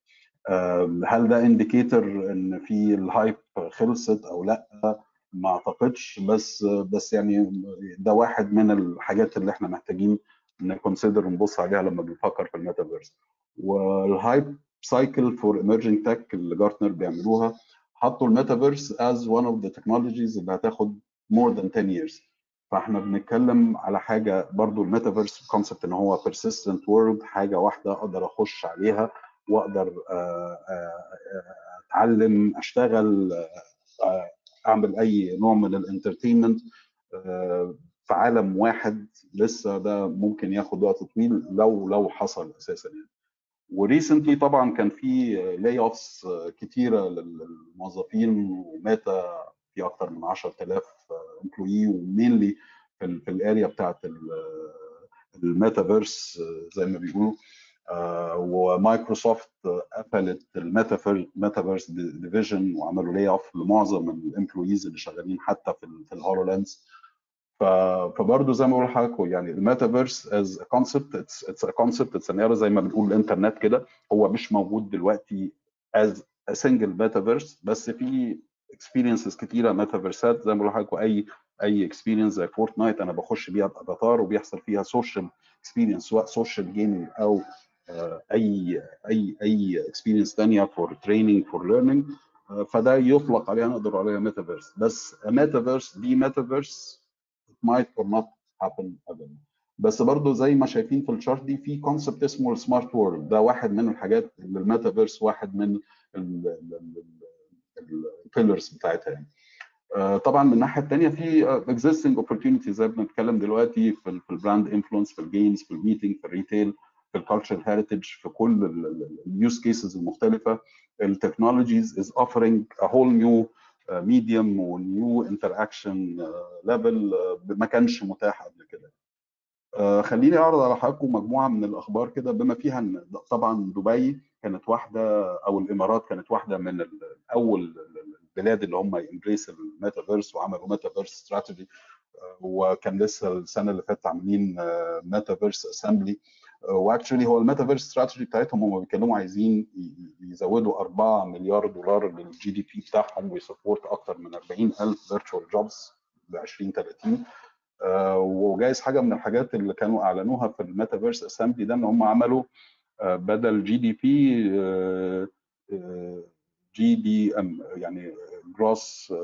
هل ده انديكيتور ان في الهايب خلصت او لا ما اعتقدش بس بس يعني ده واحد من الحاجات اللي احنا محتاجين نكونسيدر ونبص عليها لما بنفكر في الميتافيرس والهايب سايكل فور ايمرجينج تك اللي جارتنر بيعملوها حطوا الميتافيرس از one اوف ذا تكنولوجيز اللي هتاخد more than 10 years فاحنا بنتكلم على حاجه برضو الميتافيرس كونسبت ان هو persistent world حاجه واحده اقدر اخش عليها واقدر اتعلم اشتغل اعمل اي نوع من الانترتينمنت في عالم واحد لسه ده ممكن ياخد وقت طويل لو لو حصل اساسا يعني وريسنتلي طبعا كان في لاي اوفس كتيره للموظفين وماتا في اكثر من 10000 امبلوي ومينلي في, في الاريا بتاعت الميتافيرس زي ما بيقولوا ومايكروسوفت قفلت الميتافيرس ديفيجن وعملوا لاي اوف لمعظم الامبلويز اللي شغالين حتى في, في الهولو لينز فبرضه زي ما بقول لحضرتك يعني الميتافيرس از كونسبت اتس اتس ا كونسبت اتس ان زي ما بنقول الانترنت كده هو مش موجود دلوقتي از ا سنجل ميتافيرس بس في اكسبيرينسز كتيره ميتافيرسات زي ما بقول لحضرتك اي اي اكسبيرينس زي فورتنايت انا بخش بيها بافاتار وبيحصل فيها سوشيال اكسبيرينس سواء سوشيال جيمنج او اي اي اي اكسبيرينس ثانيه فور تريننج فور ليرنينج فده يطلق عليها نقدر عليها ميتافيرس بس ميتافيرس دي ميتافيرس might or not happen again بس برضه زي ما شايفين في الشارت دي في كونسبت اسمه السمارت وورلد ده واحد من الحاجات اللي الميتافيرس واحد من البيلرز بتاعتها يعني طبعا من الناحيه الثانيه في existing opportunities زي ما بنتكلم دلوقتي في في البراند انفلونس في الجيمز في الميتنج في الريتيل في الكالتشر هيريتج في كل اليوز كيسز المختلفه التكنولوجيز از اوفرنج ا هول نيو ميديوم ونيو انتراكشن ليفل ما كانش متاح قبل كده خليني اعرض على حضراتكم مجموعه من الاخبار كده بما فيها ان طبعا دبي كانت واحده او الامارات كانت واحده من اول البلاد اللي هم امبريس الميتافيرس وعملوا ميتافيرس استراتيجي وكان لسه السنه اللي فاتت عاملين ميتافيرس اسامبلي واكشولي هو الميتافيرس استراتيجي بتاعتهم هم بيتكلموا عايزين يزودوا 4 مليار دولار للجي دي بي بتاعهم ويسبورت اكثر من 40000 فيرتشوال جوبز ب 2030 وجايز حاجه من الحاجات اللي كانوا اعلنوها في الميتافيرس اسامبلي ده ان هم عملوا بدل جي دي بي جي دي ام يعني جروس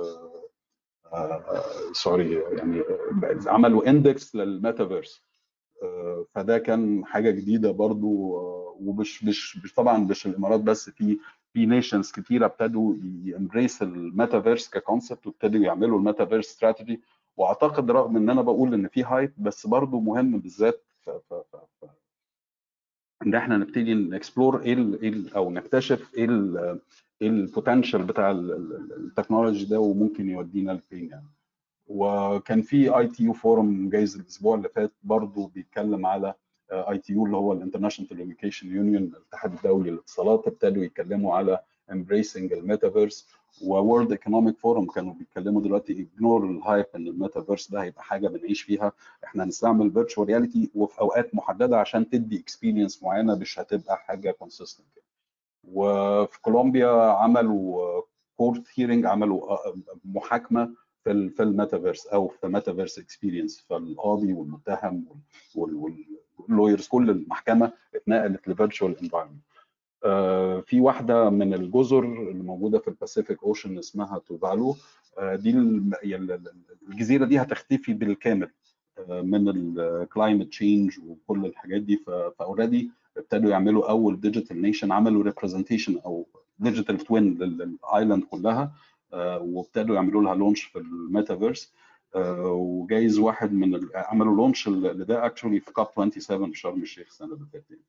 سوري يعني عملوا اندكس للميتافيرس فده كان حاجه جديده برضو ومش مش مش طبعا مش الامارات بس في في نيشنز كتيره ابتدوا يمبريس الميتافيرس ككونسبت وابتدوا يعملوا الميتافيرس استراتيجي واعتقد رغم ان انا بقول ان في هايب بس برضو مهم بالذات ف ف ف ف ان احنا نبتدي نكسبلور ايه ال او نكتشف ايه ايه البوتنشال بتاع التكنولوجي ده وممكن يودينا لفين يعني وكان في اي تي يو فورم جايز الاسبوع اللي فات برضه بيتكلم على اي تي يو اللي هو الانترناشونال تيليكوميونيكيشن يونيون الاتحاد الدولي للاتصالات ابتدوا يتكلموا على embracing الميتافيرس وورلد ايكونوميك فورم كانوا بيتكلموا دلوقتي اجنور الهايب ان الميتافيرس ده هيبقى حاجه بنعيش فيها احنا هنستعمل فيرتشوال رياليتي وفي اوقات محدده عشان تدي اكسبيرينس معينه مش هتبقى حاجه كونسيستنت وفي كولومبيا عملوا كورت هيرنج عملوا محاكمه في في الميتافيرس او في ميتافيرس اكسبيرينس فالقاضي والمتهم واللويرز كل المحكمه اتنقلت لفيرتشوال انفايرمنت في واحده من الجزر اللي موجوده في الباسيفيك اوشن اسمها توفالو دي الجزيره دي هتختفي بالكامل من الكلايمت تشينج وكل الحاجات دي فاوريدي ابتدوا يعملوا اول ديجيتال نيشن عملوا ريبرزنتيشن او ديجيتال توين للايلاند كلها وابتدوا يعملوا لها لونش في الميتافيرس وجايز واحد من عملوا لونش لده اكشولي في كاب 27 في شرم الشيخ السنه اللي فاتت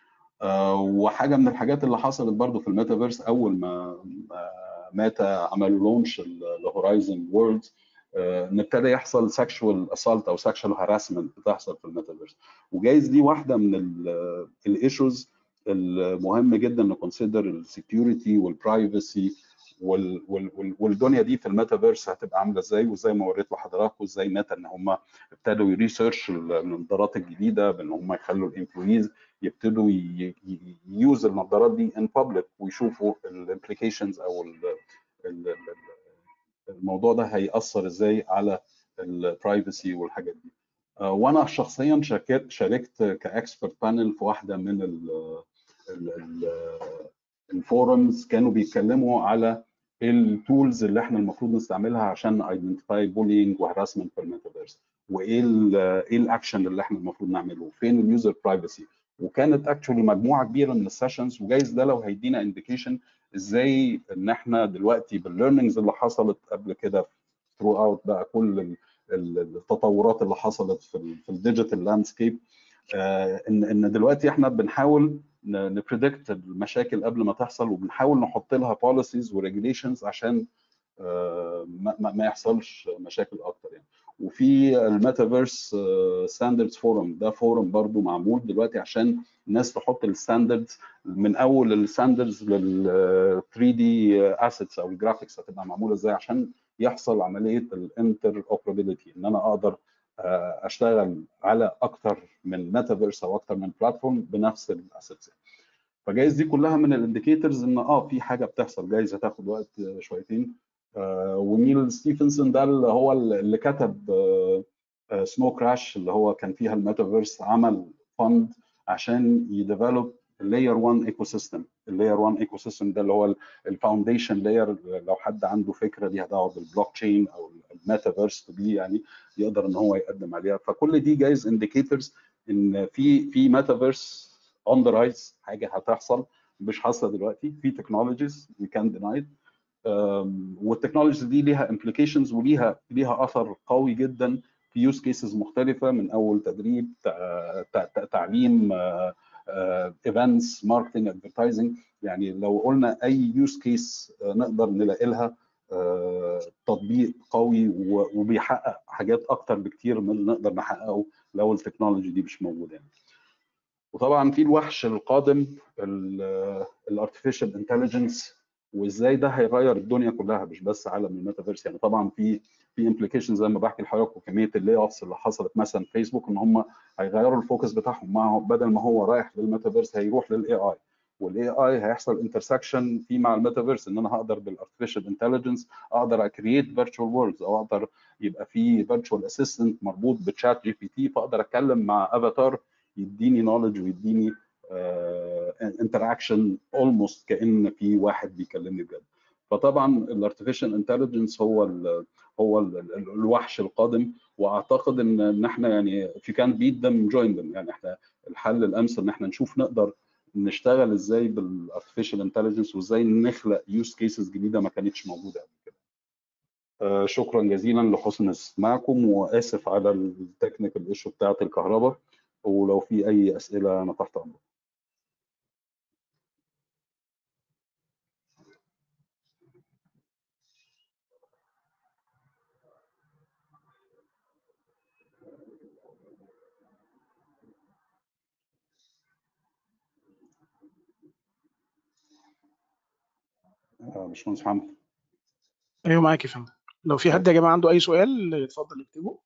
وحاجه من الحاجات اللي حصلت برضو في الميتافيرس اول ما ماتا عملوا لونش لهورايزن وورلد ان ابتدى يحصل سكشوال اسالت او سكشوال هاراسمنت بتحصل في الميتافيرس وجايز دي واحده من الايشوز المهم جدا نكونسيدر السكيورتي والبرايفسي والدنيا دي في الميتافيرس هتبقى عامله ازاي وزي ما وريت لحضراتكم ازاي ميتا ان هم ابتدوا يريسيرش النظارات الجديده بان هم يخلوا الامبلويز يبتدوا يوز النظارات دي ان بابليك ويشوفوا الامبليكيشنز او ال ال الموضوع ده هيأثر ازاي على البرايفسي والحاجات دي وانا شخصيا شاركت شاركت كاكسبرت بانل في واحده من ال ال الفورمز كانوا بيتكلموا على التولز اللي احنا المفروض نستعملها عشان ايدنتيفاي بولينج وهراسمنت في الميتافيرس وايه ايه الاكشن اللي احنا المفروض نعمله فين اليوزر برايفسي وكانت اكشولي مجموعه كبيره من السيشنز وجايز ده لو هيدينا انديكيشن ازاي ان احنا دلوقتي بالليرنينجز اللي حصلت قبل كده ثرو اوت بقى كل التطورات اللي حصلت في في الديجيتال لاندسكيب ان ان دلوقتي احنا بنحاول نبريدكت المشاكل قبل ما تحصل وبنحاول نحط لها بوليسيز وريجوليشنز عشان ما, ما يحصلش مشاكل اكتر يعني وفي الميتافيرس ستاندردز فورم ده فورم برضو معمول دلوقتي عشان الناس تحط الستاندردز من اول الستاندردز لل 3 دي اسيتس او الجرافيكس هتبقى معموله ازاي عشان يحصل عمليه الانتر اوبرابيلتي ان انا اقدر اشتغل على اكتر من ميتافيرس او اكتر من بلاتفورم بنفس الاسيتس فجايز دي كلها من الانديكيتورز ان اه في حاجه بتحصل جايز هتاخد وقت شويتين آه ونيل ستيفنسون ده اللي هو اللي كتب آه سنو كراش اللي هو كان فيها الميتافيرس عمل فند عشان يديفلوب اللاير 1 ايكو سيستم اللاير 1 ايكو سيستم ده اللي هو الفاونديشن لاير لو حد عنده فكره ليها دعوه بالبلوك تشين او الميتافيرس دي يعني يقدر ان هو يقدم عليها فكل دي جايز انديكيتورز ان في في ميتافيرس اون ذا رايز حاجه هتحصل مش حاصله دلوقتي في تكنولوجيز وي كان دينايد والتكنولوجيز دي ليها امبليكيشنز وليها ليها اثر قوي جدا في يوز كيسز مختلفه من اول تدريب تعليم ايفنتس ماركتنج ادفرتايزنج يعني لو قلنا اي يوز كيس نقدر نلاقي لها تطبيق قوي وبيحقق حاجات اكتر بكتير من اللي نقدر نحققه لو التكنولوجي دي مش موجوده يعني. وطبعا في الوحش القادم الارتفيشال انتليجنس وازاي ده هيغير الدنيا كلها مش بس عالم الميتافيرس يعني طبعا في في امبليكيشن زي ما بحكي لحضراتكم كميه اللي اوفس اللي حصلت مثلا فيسبوك ان هم هيغيروا الفوكس بتاعهم ما بدل ما هو رايح للميتافيرس هيروح للاي اي والاي اي هيحصل انترسكشن فيه مع الميتافيرس ان انا هقدر بالارتفيشال انتليجنس اقدر اكرييت فيرتشوال وورلدز او اقدر يبقى في فيرتشوال اسيستنت مربوط بتشات جي بي تي فاقدر اتكلم مع افاتار يديني نولج ويديني انتراكشن uh, اولموست كان في واحد بيكلمني بجد فطبعا الارتفيشال انتليجنس هو ال هو ال الوحش القادم واعتقد ان ان احنا يعني في كان بيت them join them يعني احنا الحل الامثل ان احنا نشوف نقدر نشتغل ازاي بالارتفيشال انتليجنس وازاي نخلق يوز كيسز جديده ما كانتش موجوده قبل كده. آه شكرا جزيلا لحسن استماعكم واسف على التكنيكال ايشو بتاعه الكهرباء ولو في اي اسئله انا تحت امركم. آه، باشمهندس محمد ايوه معاك يا فندم لو في حد يا جماعه عنده اي سؤال اتفضل اكتبه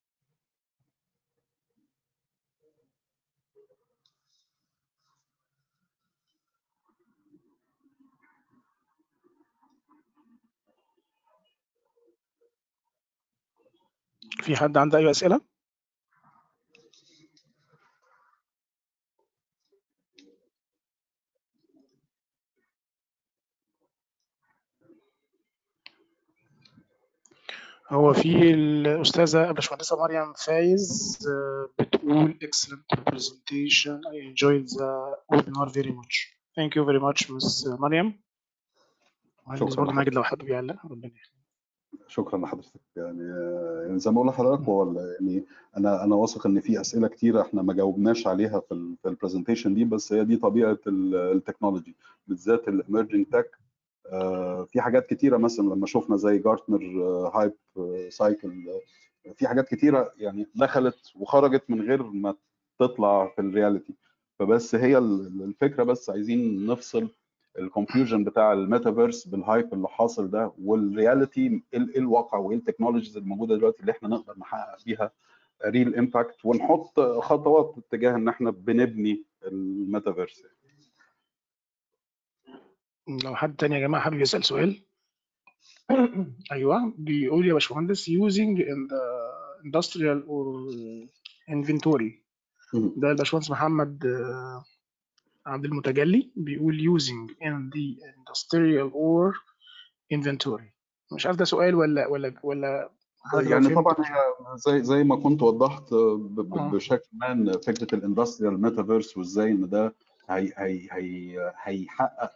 في حد عنده اي اسئله هو في الأستاذة الباشمهندسة مريم فايز آه، بتقول excellent presentation I enjoyed the webinar very much thank you very much Miss مريم مهندس شكراً برضه لحضرتك. ماجد لو حد بيعلق ربنا يخليك. شكرا لحضرتك يعني آه، يعني زي ما بقول لحضرتك هو ال- يعني انا انا واثق ان في اسئله كتيره احنا ما جاوبناش عليها في ال في البرزنتيشن دي بس هي دي طبيعه ال- التكنولوجي بالذات الايمرجنج تك في حاجات كتيره مثلا لما شفنا زي جارتنر هايب سايكل في حاجات كتيره يعني دخلت وخرجت من غير ما تطلع في الرياليتي فبس هي ال- الفكره بس عايزين نفصل الكونفيوجن بتاع الميتافيرس بالهايب اللي حاصل ده والرياليتي ايه إيه الواقع وايه التكنولوجيز الموجوده دلوقتي اللي احنا نقدر نحقق بيها ريل امباكت ونحط خطوات اتجاه ان احنا بنبني الميتافيرس لو حد تاني يا جماعة حابب يسأل سؤال أيوه بيقول يا باشمهندس using in the industrial or inventory ده الباشمهندس محمد آه، عبد المتجلي بيقول using in the industrial or inventory مش عارف ده سؤال ولا ولا ولا حضرتك لو يعني فهمت طبعا هي زي زي ما كنت وضحت ب- ب- آه. بشكل ما إن فكره الاندستريال ميتافيرس وازاي ان ده هي هي هي هيحقق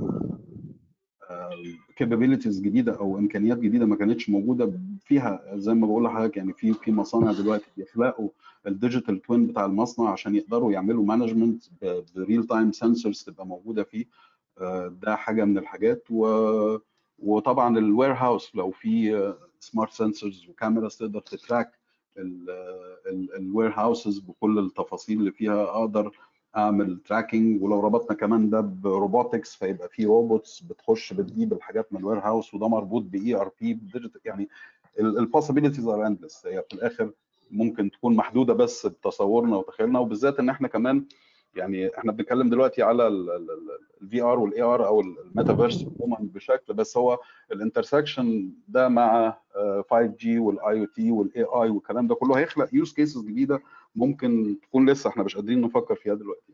كابابيلتيز جديده او امكانيات جديده ما كانتش موجوده فيها زي ما بقول لحضرتك يعني في في مصانع دلوقتي بيخلقوا الديجيتال توين بتاع المصنع عشان يقدروا يعملوا مانجمنت بريل تايم سنسورز تبقى موجوده فيه آه، ده حاجه من الحاجات و وطبعا الوير هاوس لو في سمارت سنسورز وكاميراز تقدر تتراك الوير هاوسز بكل التفاصيل اللي فيها اقدر اعمل تراكنج ولو ربطنا كمان ده بروبوتكس فيبقى في روبوتس بتخش بتجيب الحاجات من الوير هاوس وده مربوط باي ار بي يعني البوسيبيليتيز ار اندلس هي في الاخر ممكن تكون محدوده بس بتصورنا وتخيلنا وبالذات ان احنا كمان يعني احنا بنتكلم دلوقتي على الفي ار والاي ار او الميتافيرس عموما بشكل بس هو الانترسكشن ده مع 5 جي والاي او تي والاي اي والكلام ده كله هيخلق يوز كيسز جديده ممكن تكون لسه احنا مش قادرين نفكر فيها دلوقتي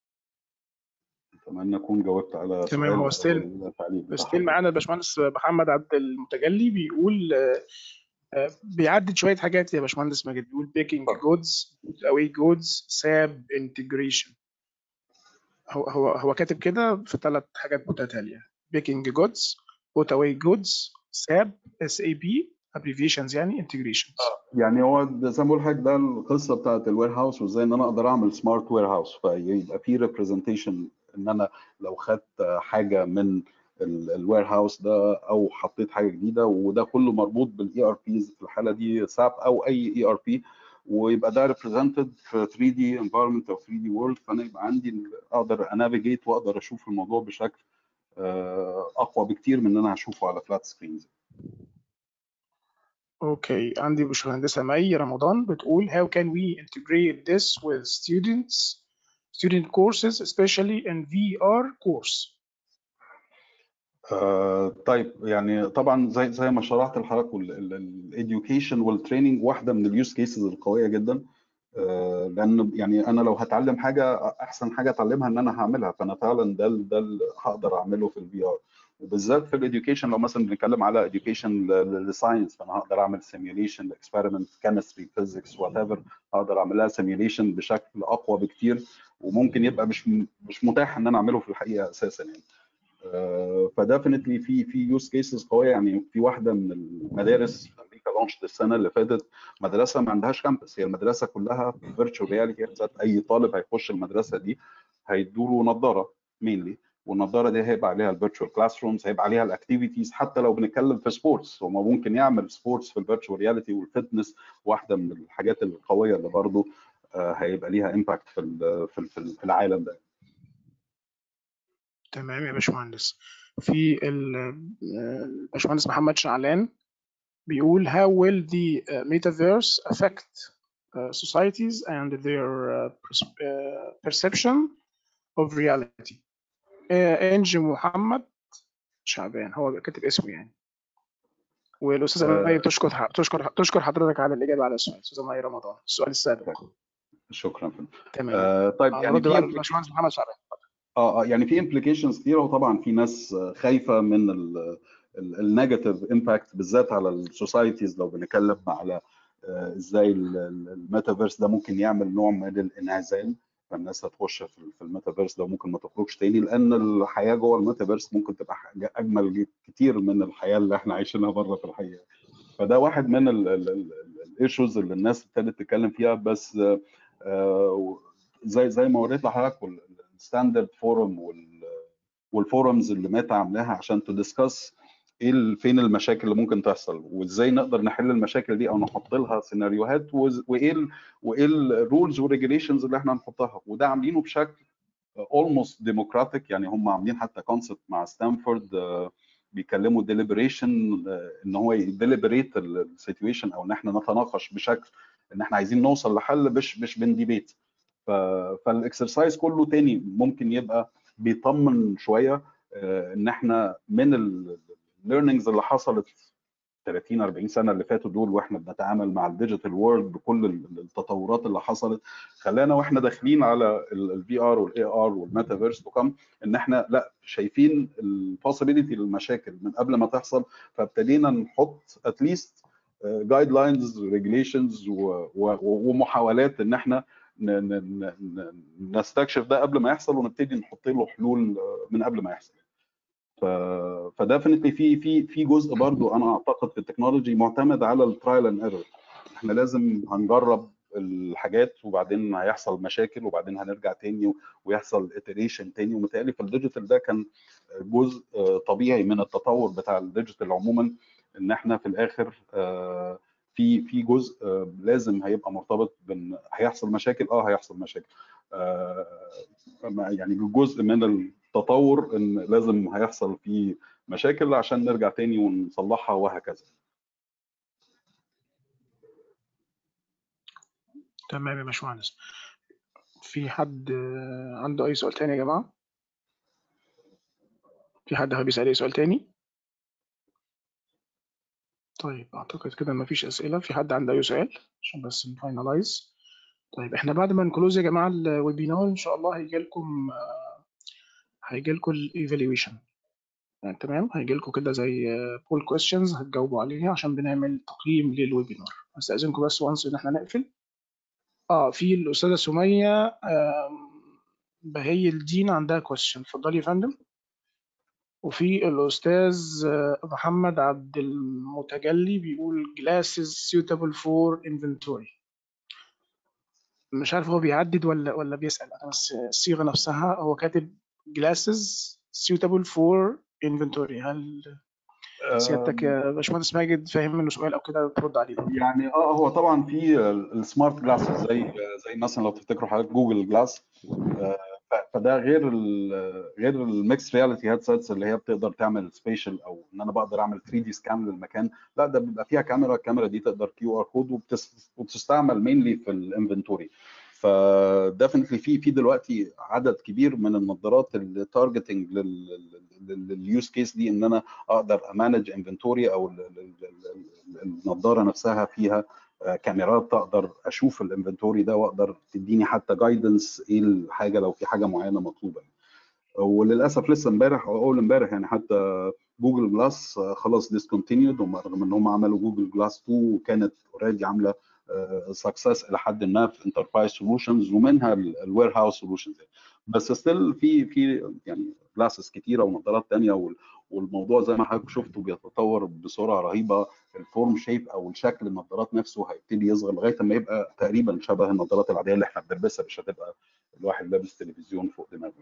اتمنى اكون جاوبت على تمام، سؤال هو أو still- التعليق بتاع ستيل معانا الباشمهندس محمد عبد المتجلي بيقول آه، آه، بيعدد شويه حاجات يا باشمهندس ماجد بيقول بيكينج جودز اواي جودز ساب انتجريشن هو هو هو كاتب كده في ثلاث حاجات متتاليه بيكينج جودز بوت اواي جودز ساب اس اي بي ابريفيشنز يعني انتجريشنز يعني هو ده زي ما بقول لحضرتك ده القصه بتاعت الوير هاوس وازاي ان انا اقدر اعمل سمارت وير هاوس فيبقى في ريبريزنتيشن ان انا لو خدت حاجه من الوير هاوس ده او حطيت حاجه جديده وده كله مربوط بالاي ار بيز في الحاله دي ساب او اي اي ار بي ويبقى ده ريبريزنتد في 3 دي انفايرمنت او 3 دي وورلد فانا يبقى عندي ال- اقدر انافيجيت واقدر اشوف الموضوع بشكل آه، اقوى بكتير من ان انا هشوفه على فلات سكرينز اوكي عندي باشمهندسه مي رمضان بتقول how can we integrate this with students student courses especially in VR course آه، طيب يعني طبعا زي زي ما شرحت لحضرتك الاديوكيشن والتريننج واحده من اليوز كيسز القويه جدا آه، لان يعني انا لو هتعلم حاجه احسن حاجه اتعلمها ان انا هعملها فانا فعلا ده ال- ده اللي هقدر اعمله في الفي ار وبالذات في الاديوكيشن لو مثلا بنتكلم على اديوكيشن للساينس فانا هقدر اعمل سيميوليشن لاكسبيرمنت كيمستري فيزيكس وات ايفر هقدر اعملها سيميوليشن بشكل اقوى بكتير وممكن يبقى مش مش متاح ان انا اعمله في الحقيقه اساسا يعني فديفنتلي في في يوز كيسز قويه يعني في واحده من المدارس في امريكا لونش السنه اللي فاتت مدرسه ما عندهاش كامبس هي المدرسه كلها فيرتشوال رياليتي اي طالب هيخش المدرسه دي هيدوا له نظاره مينلي والنظاره دي هيبقى عليها الفيرتشوال كلاس رومز هيبقى عليها الاكتيفيتيز حتى لو بنتكلم في سبورتس هو ممكن يعمل سبورتس في الفيرتشوال رياليتي والفتنس واحده من الحاجات القويه اللي برضه هيبقى ليها امباكت في ال- في ال- في العالم ده تمام يا باشمهندس في ال- آه، الباشمهندس محمد شعلان بيقول how will the uh, metaverse affect uh, societies and their uh, pers- uh, perception of reality آه، انجي محمد شعبان هو كاتب اسمه يعني والاستاذه آه. مي بتشكر تشكر تشكر حضرتك على الاجابه على السؤال استاذه مي رمضان السؤال السابق شكرا فندم تمام آه طيب يعني هنرد في بقى implications- للباشمهندس محمد شعبان اه اه يعني في امبليكيشنز كتيره وطبعا في ناس خايفه من النيجاتيف امباكت بالذات على السوسايتيز لو بنتكلم على آه، ازاي الميتافيرس ده ممكن يعمل نوع من الانعزال فالناس هتخش في في الميتافيرس ده وممكن ما تخرجش تاني لان الحياه جوه الميتافيرس ممكن تبقى حاجة اجمل كتير من الحياه اللي احنا عايشينها بره في الحقيقه فده واحد من الايشوز اللي الناس ابتدت تتكلم فيها بس آه، آه، زي زي ما وريت لحضرتك الستاندرد فورم والفورمز اللي ميتا عاملاها عشان تدسكس ايه ال- فين المشاكل اللي ممكن تحصل وازاي نقدر نحل المشاكل دي او نحط لها سيناريوهات وز- وايه ال وايه الرولز والريجوليشنز اللي احنا هنحطها وده عاملينه بشكل اولموست ديموكراتيك يعني هم عاملين حتى كونسبت مع ستانفورد آه، بيكلموا ديليبريشن ان هو يديليبريت السيتويشن او ان احنا نتناقش بشكل ان احنا عايزين نوصل لحل مش مش بنديبيت فالاكسرسايز كله تاني ممكن يبقى بيطمن شويه آه، ان احنا من الليرنينجز اللي حصلت 30 40 سنه اللي فاتوا دول واحنا بنتعامل مع الديجيتال وورلد بكل التطورات اللي حصلت خلانا واحنا داخلين على الفي ار والاي ار والميتافيرس تو كم ان احنا لا شايفين البوسيبيليتي للمشاكل من قبل ما تحصل فابتدينا نحط اتليست جايد لاينز ريجليشنز ومحاولات ان احنا ن- ن- ن- نستكشف ده قبل ما يحصل ونبتدي نحط له حلول آه، من قبل ما يحصل ف فديفنتلي في في في جزء برضو انا اعتقد في التكنولوجي معتمد على الترايل اند ايرور احنا لازم هنجرب الحاجات وبعدين هيحصل مشاكل وبعدين هنرجع تاني ويحصل iteration تاني ومتهيألي في الديجيتال ده كان جزء آه، طبيعي من التطور بتاع الديجيتال عموما ان احنا في الاخر آه، في في جزء آه، لازم هيبقى مرتبط بان هيحصل مشاكل اه هيحصل مشاكل آه، ما- يعني جزء من التطور ان لازم هيحصل فيه مشاكل عشان نرجع تاني ونصلحها وهكذا تمام يا باشمهندس في حد آه، عنده اي سؤال تاني يا جماعه في حد حابب يسال اي سؤال تاني طيب اعتقد كده مفيش اسئله في حد عنده اي سؤال عشان بس نفاينلايز طيب احنا بعد ما نكلوز يا جماعه الويبينار ان شاء الله هيجي لكم هيجي لكم الايفالويشن يعني تمام هيجي لكم كده زي بول كويستشنز هتجاوبوا عليها عشان بنعمل تقييم للويبينار استاذنكم بس وانس ان احنا نقفل اه في الاستاذه سميه آم، بهي الدين عندها كويستشن اتفضلي يا فندم وفي الاستاذ آه، محمد عبد المتجلي بيقول glasses suitable for inventory مش عارف هو بيعدد ولا ولا بيسأل انا بس الصيغه نفسها هو كاتب glasses suitable for inventory هل سيادتك يا باشمهندس ماجد فاهم منه سؤال او كده ترد عليه يعني اه هو طبعا في السمارت جلاسز زي زي مثلا لو تفتكروا حضرتك جوجل جلاس فده غير ال غير الميكس رياليتي هيدسيتس اللي هي بتقدر تعمل سبيشال او ان انا بقدر اعمل 3 دي سكان للمكان لا ده بيبقى فيها كاميرا الكاميرا دي تقدر كيو ار كود وبتستعمل مينلي في الانفنتوري فديفنتلي في في دلوقتي عدد كبير من النظارات اللي تارجتنج لليوز كيس دي ان انا اقدر امانج انفنتوري او ال- ال- ال- ال- النظاره نفسها فيها آه، كاميرات اقدر اشوف الانفنتوري ده واقدر تديني حتى جايدنس ايه الحاجه لو في حاجه معينه مطلوبه وللاسف لسه امبارح او اول امبارح يعني حتى جوجل جلاس خلاص ديسكونتينيود رغم ان هم عملوا جوجل جلاس 2 وكانت اوريدي عامله سكسس الى حد ما في انتربرايز سولوشنز ومنها الوير هاوس سولوشنز بس ستيل في في يعني جلاسز كتيره ونظارات ثانيه والموضوع زي ما حضرتك شفتوا بيتطور بسرعه رهيبه الفورم شيب او الشكل النظارات نفسه هيبتدي يصغر لغايه ما يبقى تقريبا شبه النظارات العاديه اللي احنا بنلبسها مش هتبقى الواحد لابس تلفزيون فوق دماغه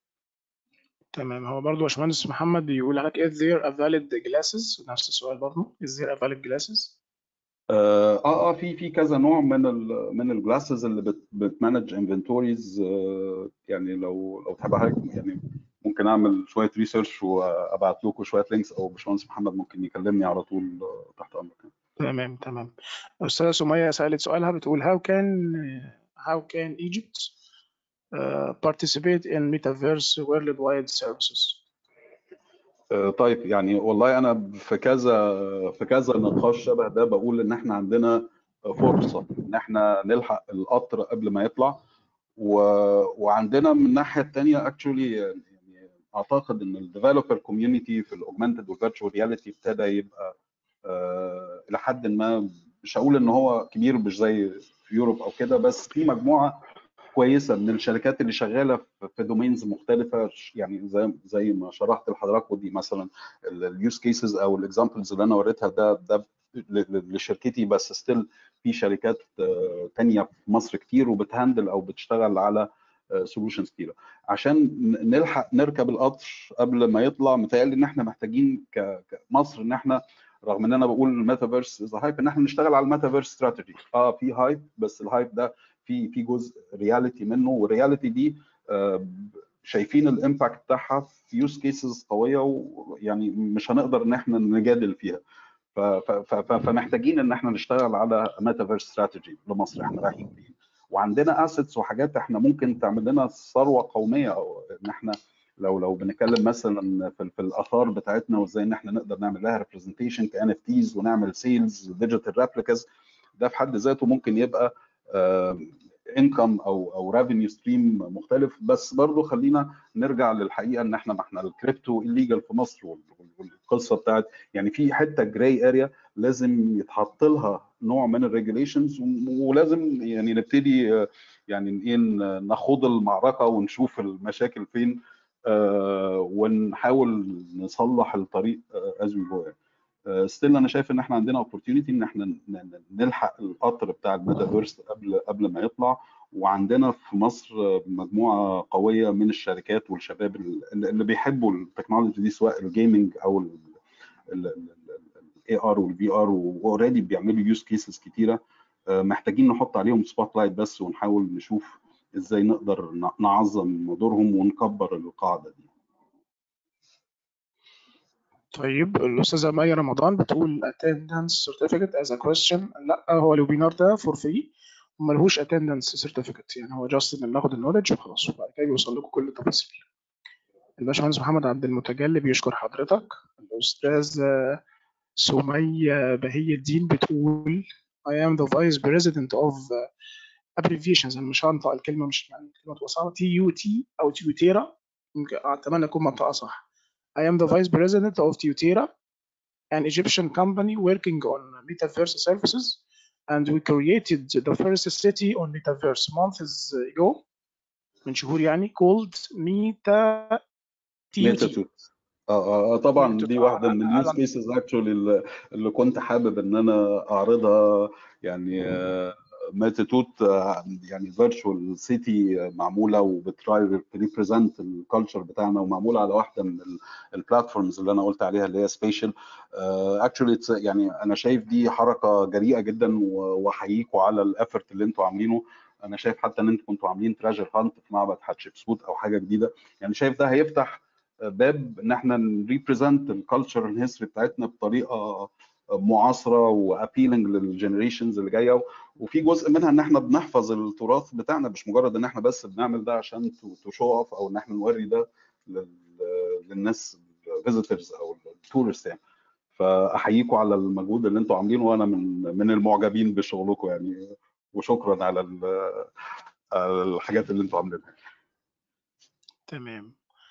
تمام هو برضو باشمهندس محمد بيقول لك is there a valid glasses نفس السؤال برضو is there a valid glasses اه اه في في كذا نوع من ال من الجلاسز اللي بت بتمانج انفنتوريز يعني لو لو تحب حضرتك يعني ممكن اعمل شويه ريسيرش وابعت لكم شويه لينكس او باشمهندس محمد ممكن يكلمني على طول آه، تحت امرك تمام تمام أستاذة سمية سألت سؤالها بتقول how can how can Egypt uh, participate in metaverse worldwide services آه، طيب يعني والله انا في كذا في كذا نقاش شبه ده بقول ان احنا عندنا فرصه ان احنا نلحق القطر قبل ما يطلع و... وعندنا من الناحيه الثانيه اكشولي يعني اعتقد ان الديفلوبر كوميونتي في الاوجمانتد والفيرتشوال رياليتي ابتدى يبقى آه، الى حد ما مش هقول ان هو كبير مش زي في يوروب او كده بس في مجموعه كويسه من الشركات اللي شغاله في- في دومينز مختلفه يعني زي زي ما شرحت لحضراتكم دي مثلا اليوز كيسز او الاكزامبلز اللي انا وريتها ده ده ل- ل- لشركتي بس ستيل في شركات آه، تانية في مصر كتير وبتهندل او بتشتغل على سولوشنز كتيره عشان ن- نلحق نركب القطر قبل ما يطلع متهيألي ان احنا محتاجين ك- كمصر ان احنا رغم ان انا بقول الميتافيرس از هايب ان احنا نشتغل على الميتافيرس استراتيجي اه في هايب بس الهايب ده في في جزء رياليتي منه والرياليتي دي آه، شايفين الامباكت بتاعها في يوز كيسز قويه ويعني مش هنقدر ان احنا نجادل فيها ف- ف- ف- ف- فمحتاجين ان احنا نشتغل على ميتافيرس استراتيجي لمصر احنا رايحين فيه وعندنا اسيتس وحاجات احنا ممكن تعمل لنا ثروه قوميه او ان احنا لو لو بنتكلم مثلا في, في الاثار بتاعتنا وازاي ان احنا نقدر نعمل لها ريبرزنتيشن كان اف تيز ونعمل سيلز ديجيتال ريبليكاز ده في حد ذاته ممكن يبقى انكم او او ريفينيو ستريم مختلف بس برضه خلينا نرجع للحقيقه ان احنا ما احنا الكريبتو الليجل في مصر وال- وال- والقصه بتاعت يعني في حته جراي اريا لازم يتحط لها نوع من الريجوليشنز ولازم يعني نبتدي آه، يعني ايه ن- نخوض المعركه ونشوف المشاكل فين آه، ونحاول نصلح الطريق از وي جو ستيل انا شايف ان احنا عندنا اوبورتيونيتي ان احنا ن- ن- نلحق القطر بتاع الميتافيرس قبل قبل ما يطلع وعندنا في مصر مجموعه قويه من الشركات والشباب اللي اللي بيحبوا التكنولوجي دي سواء الجيمنج او الاي ار والفي ار واوريدي بيعملوا يوز كيسز كتيره آه، محتاجين نحط عليهم سبوت لايت بس ونحاول نشوف ازاي نقدر ن- نعظم دورهم ونكبر القاعده دي طيب الأستاذة مي رمضان بتقول attendance certificate as a question لا هو الويبينار ده for free وملهوش attendance certificate يعني هو just إن ناخد النولج وخلاص وبعد كده بيوصل لكم كل التفاصيل الباشمهندس محمد عبد المتجلي بيشكر حضرتك الأستاذة سمية بهي الدين بتقول I am the vice president of abbreviations أنا مش هنطق الكلمة مش يعني الكلمة تبقى صعبة تي يو تي أو تيوتيرا يمكن أتمنى أكون منطقة صح I am the vice president of Tutera, an Egyptian company working on metaverse services, and we created the first city on metaverse months ago من شهور يعني called Meta ميتا TUT. توت اه اه آه، طبعا ميتا دي توت. واحده آه، من آه، اليوز أنا- كيسز اكشولي اللي كنت حابب ان انا اعرضها يعني ميتا توت آه، يعني فيرتشوال سيتي معموله وبتريبريزنت الكالتشر بتاعنا ومعموله على واحده من البلاتفورمز اللي انا قلت عليها اللي هي سبيشال اكشولي يعني انا شايف دي حركه جريئه جدا و- واحييكم على الافورت اللي انتوا عاملينه انا شايف حتى ان انتوا كنتوا عاملين تراجر هانت في معبد حتشبسوت او حاجه جديده يعني شايف ده هيفتح باب ان احنا نريبريزنت الكالتشر الهيستوري بتاعتنا بطريقه معاصره وابيلنج للجنريشنز اللي جايه وفي جزء منها ان احنا بنحفظ التراث بتاعنا مش مجرد ان احنا بس بنعمل ده عشان تو شو اوف او ان احنا نوري ده لل- للناس الفيزيتورز او التورست يعني فاحييكم على المجهود اللي انتوا عاملينه وانا من من المعجبين بشغلكم يعني وشكرا على ال- على الحاجات اللي انتوا عاملينها تمام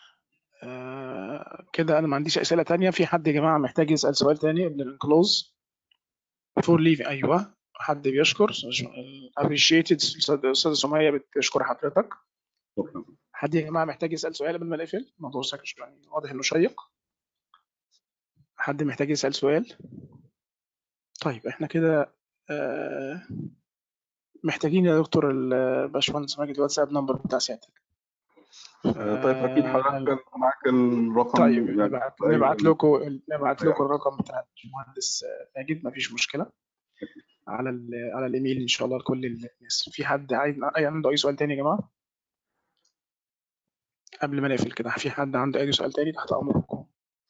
آه كده أنا ما عنديش أسئلة تانية في حد يا جماعة محتاج يسأل سؤال تاني قبل الكلوز بفور ليف أيوه حد بيشكر appreciated الأستاذة سمية بتشكر حضرتك شكرا حد يا جماعة محتاج يسأل سؤال قبل ما نقفل الموضوع شكله يعني واضح إنه شيق حد محتاج يسأل سؤال طيب احنا كده آه، محتاجين يا دكتور الباشمهندس ماجد الواتساب نمبر بتاع سيادتك آه، طيب اكيد آه، حضرتك معاك الرقم طيب يعني نبعت في أي- نبعت لكم نبعت لكم الرقم بتاع الباشمهندس آه، ماجد مفيش مشكلة على ال- على الايميل ان شاء الله لكل الناس في حد عايز أي عنده اي سؤال تاني يا جماعة قبل ما نقفل كده في حد عنده اي سؤال تاني تحت امركم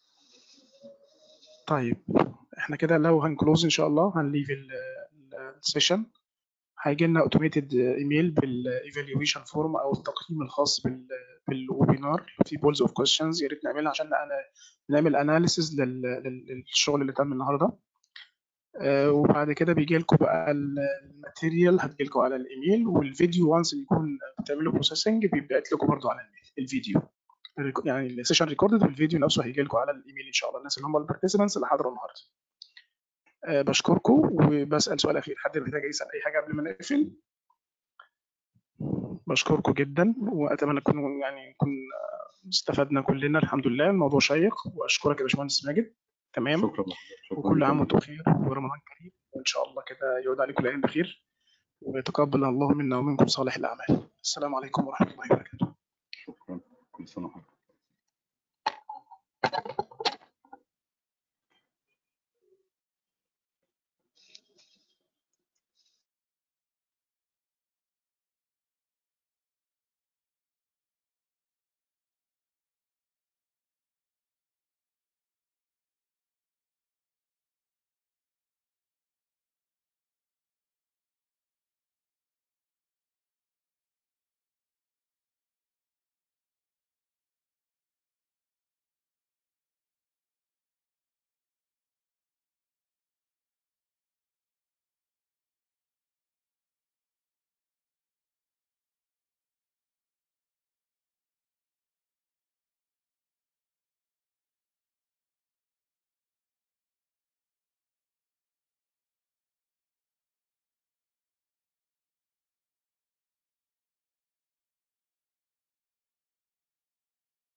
طيب احنا كده لو هنكلوز ان شاء الله هنليف السيشن هيجي لنا اوتوميتد ايميل بالايفالويشن فورم او التقييم الخاص بال بالويبينار في بولز اوف كويشنز يا ريت نعملها عشان انا نعمل اناليسيز للشغل اللي تم النهارده آه، وبعد كده بيجي لكم بقى الماتيريال هتجي لكم على الايميل والفيديو وانس يكون بتعملوا بروسيسنج بيبعت لكم برضو على الميل الفيديو الريك- يعني السيشن ريكوردد والفيديو نفسه هيجي لكم على الايميل ان شاء الله الناس اللي هم البارتيسيبنتس اللي حضروا النهارده أه بشكركم وبسال سؤال اخير حد محتاج يسال اي حاجه قبل ما نقفل بشكركم جدا واتمنى نكون يعني نكون آه، استفدنا كلنا الحمد لله الموضوع شيق واشكرك يا باشمهندس ماجد تمام شكرا لحضرتك شكرا وكل عام جدا وانتم بخير ورمضان كريم وان شاء الله كده يعود عليكم الايام بخير ويتقبل الله منا ومنكم صالح الاعمال السلام عليكم ورحمه الله وبركاته شكرا كل سنه وحضرتك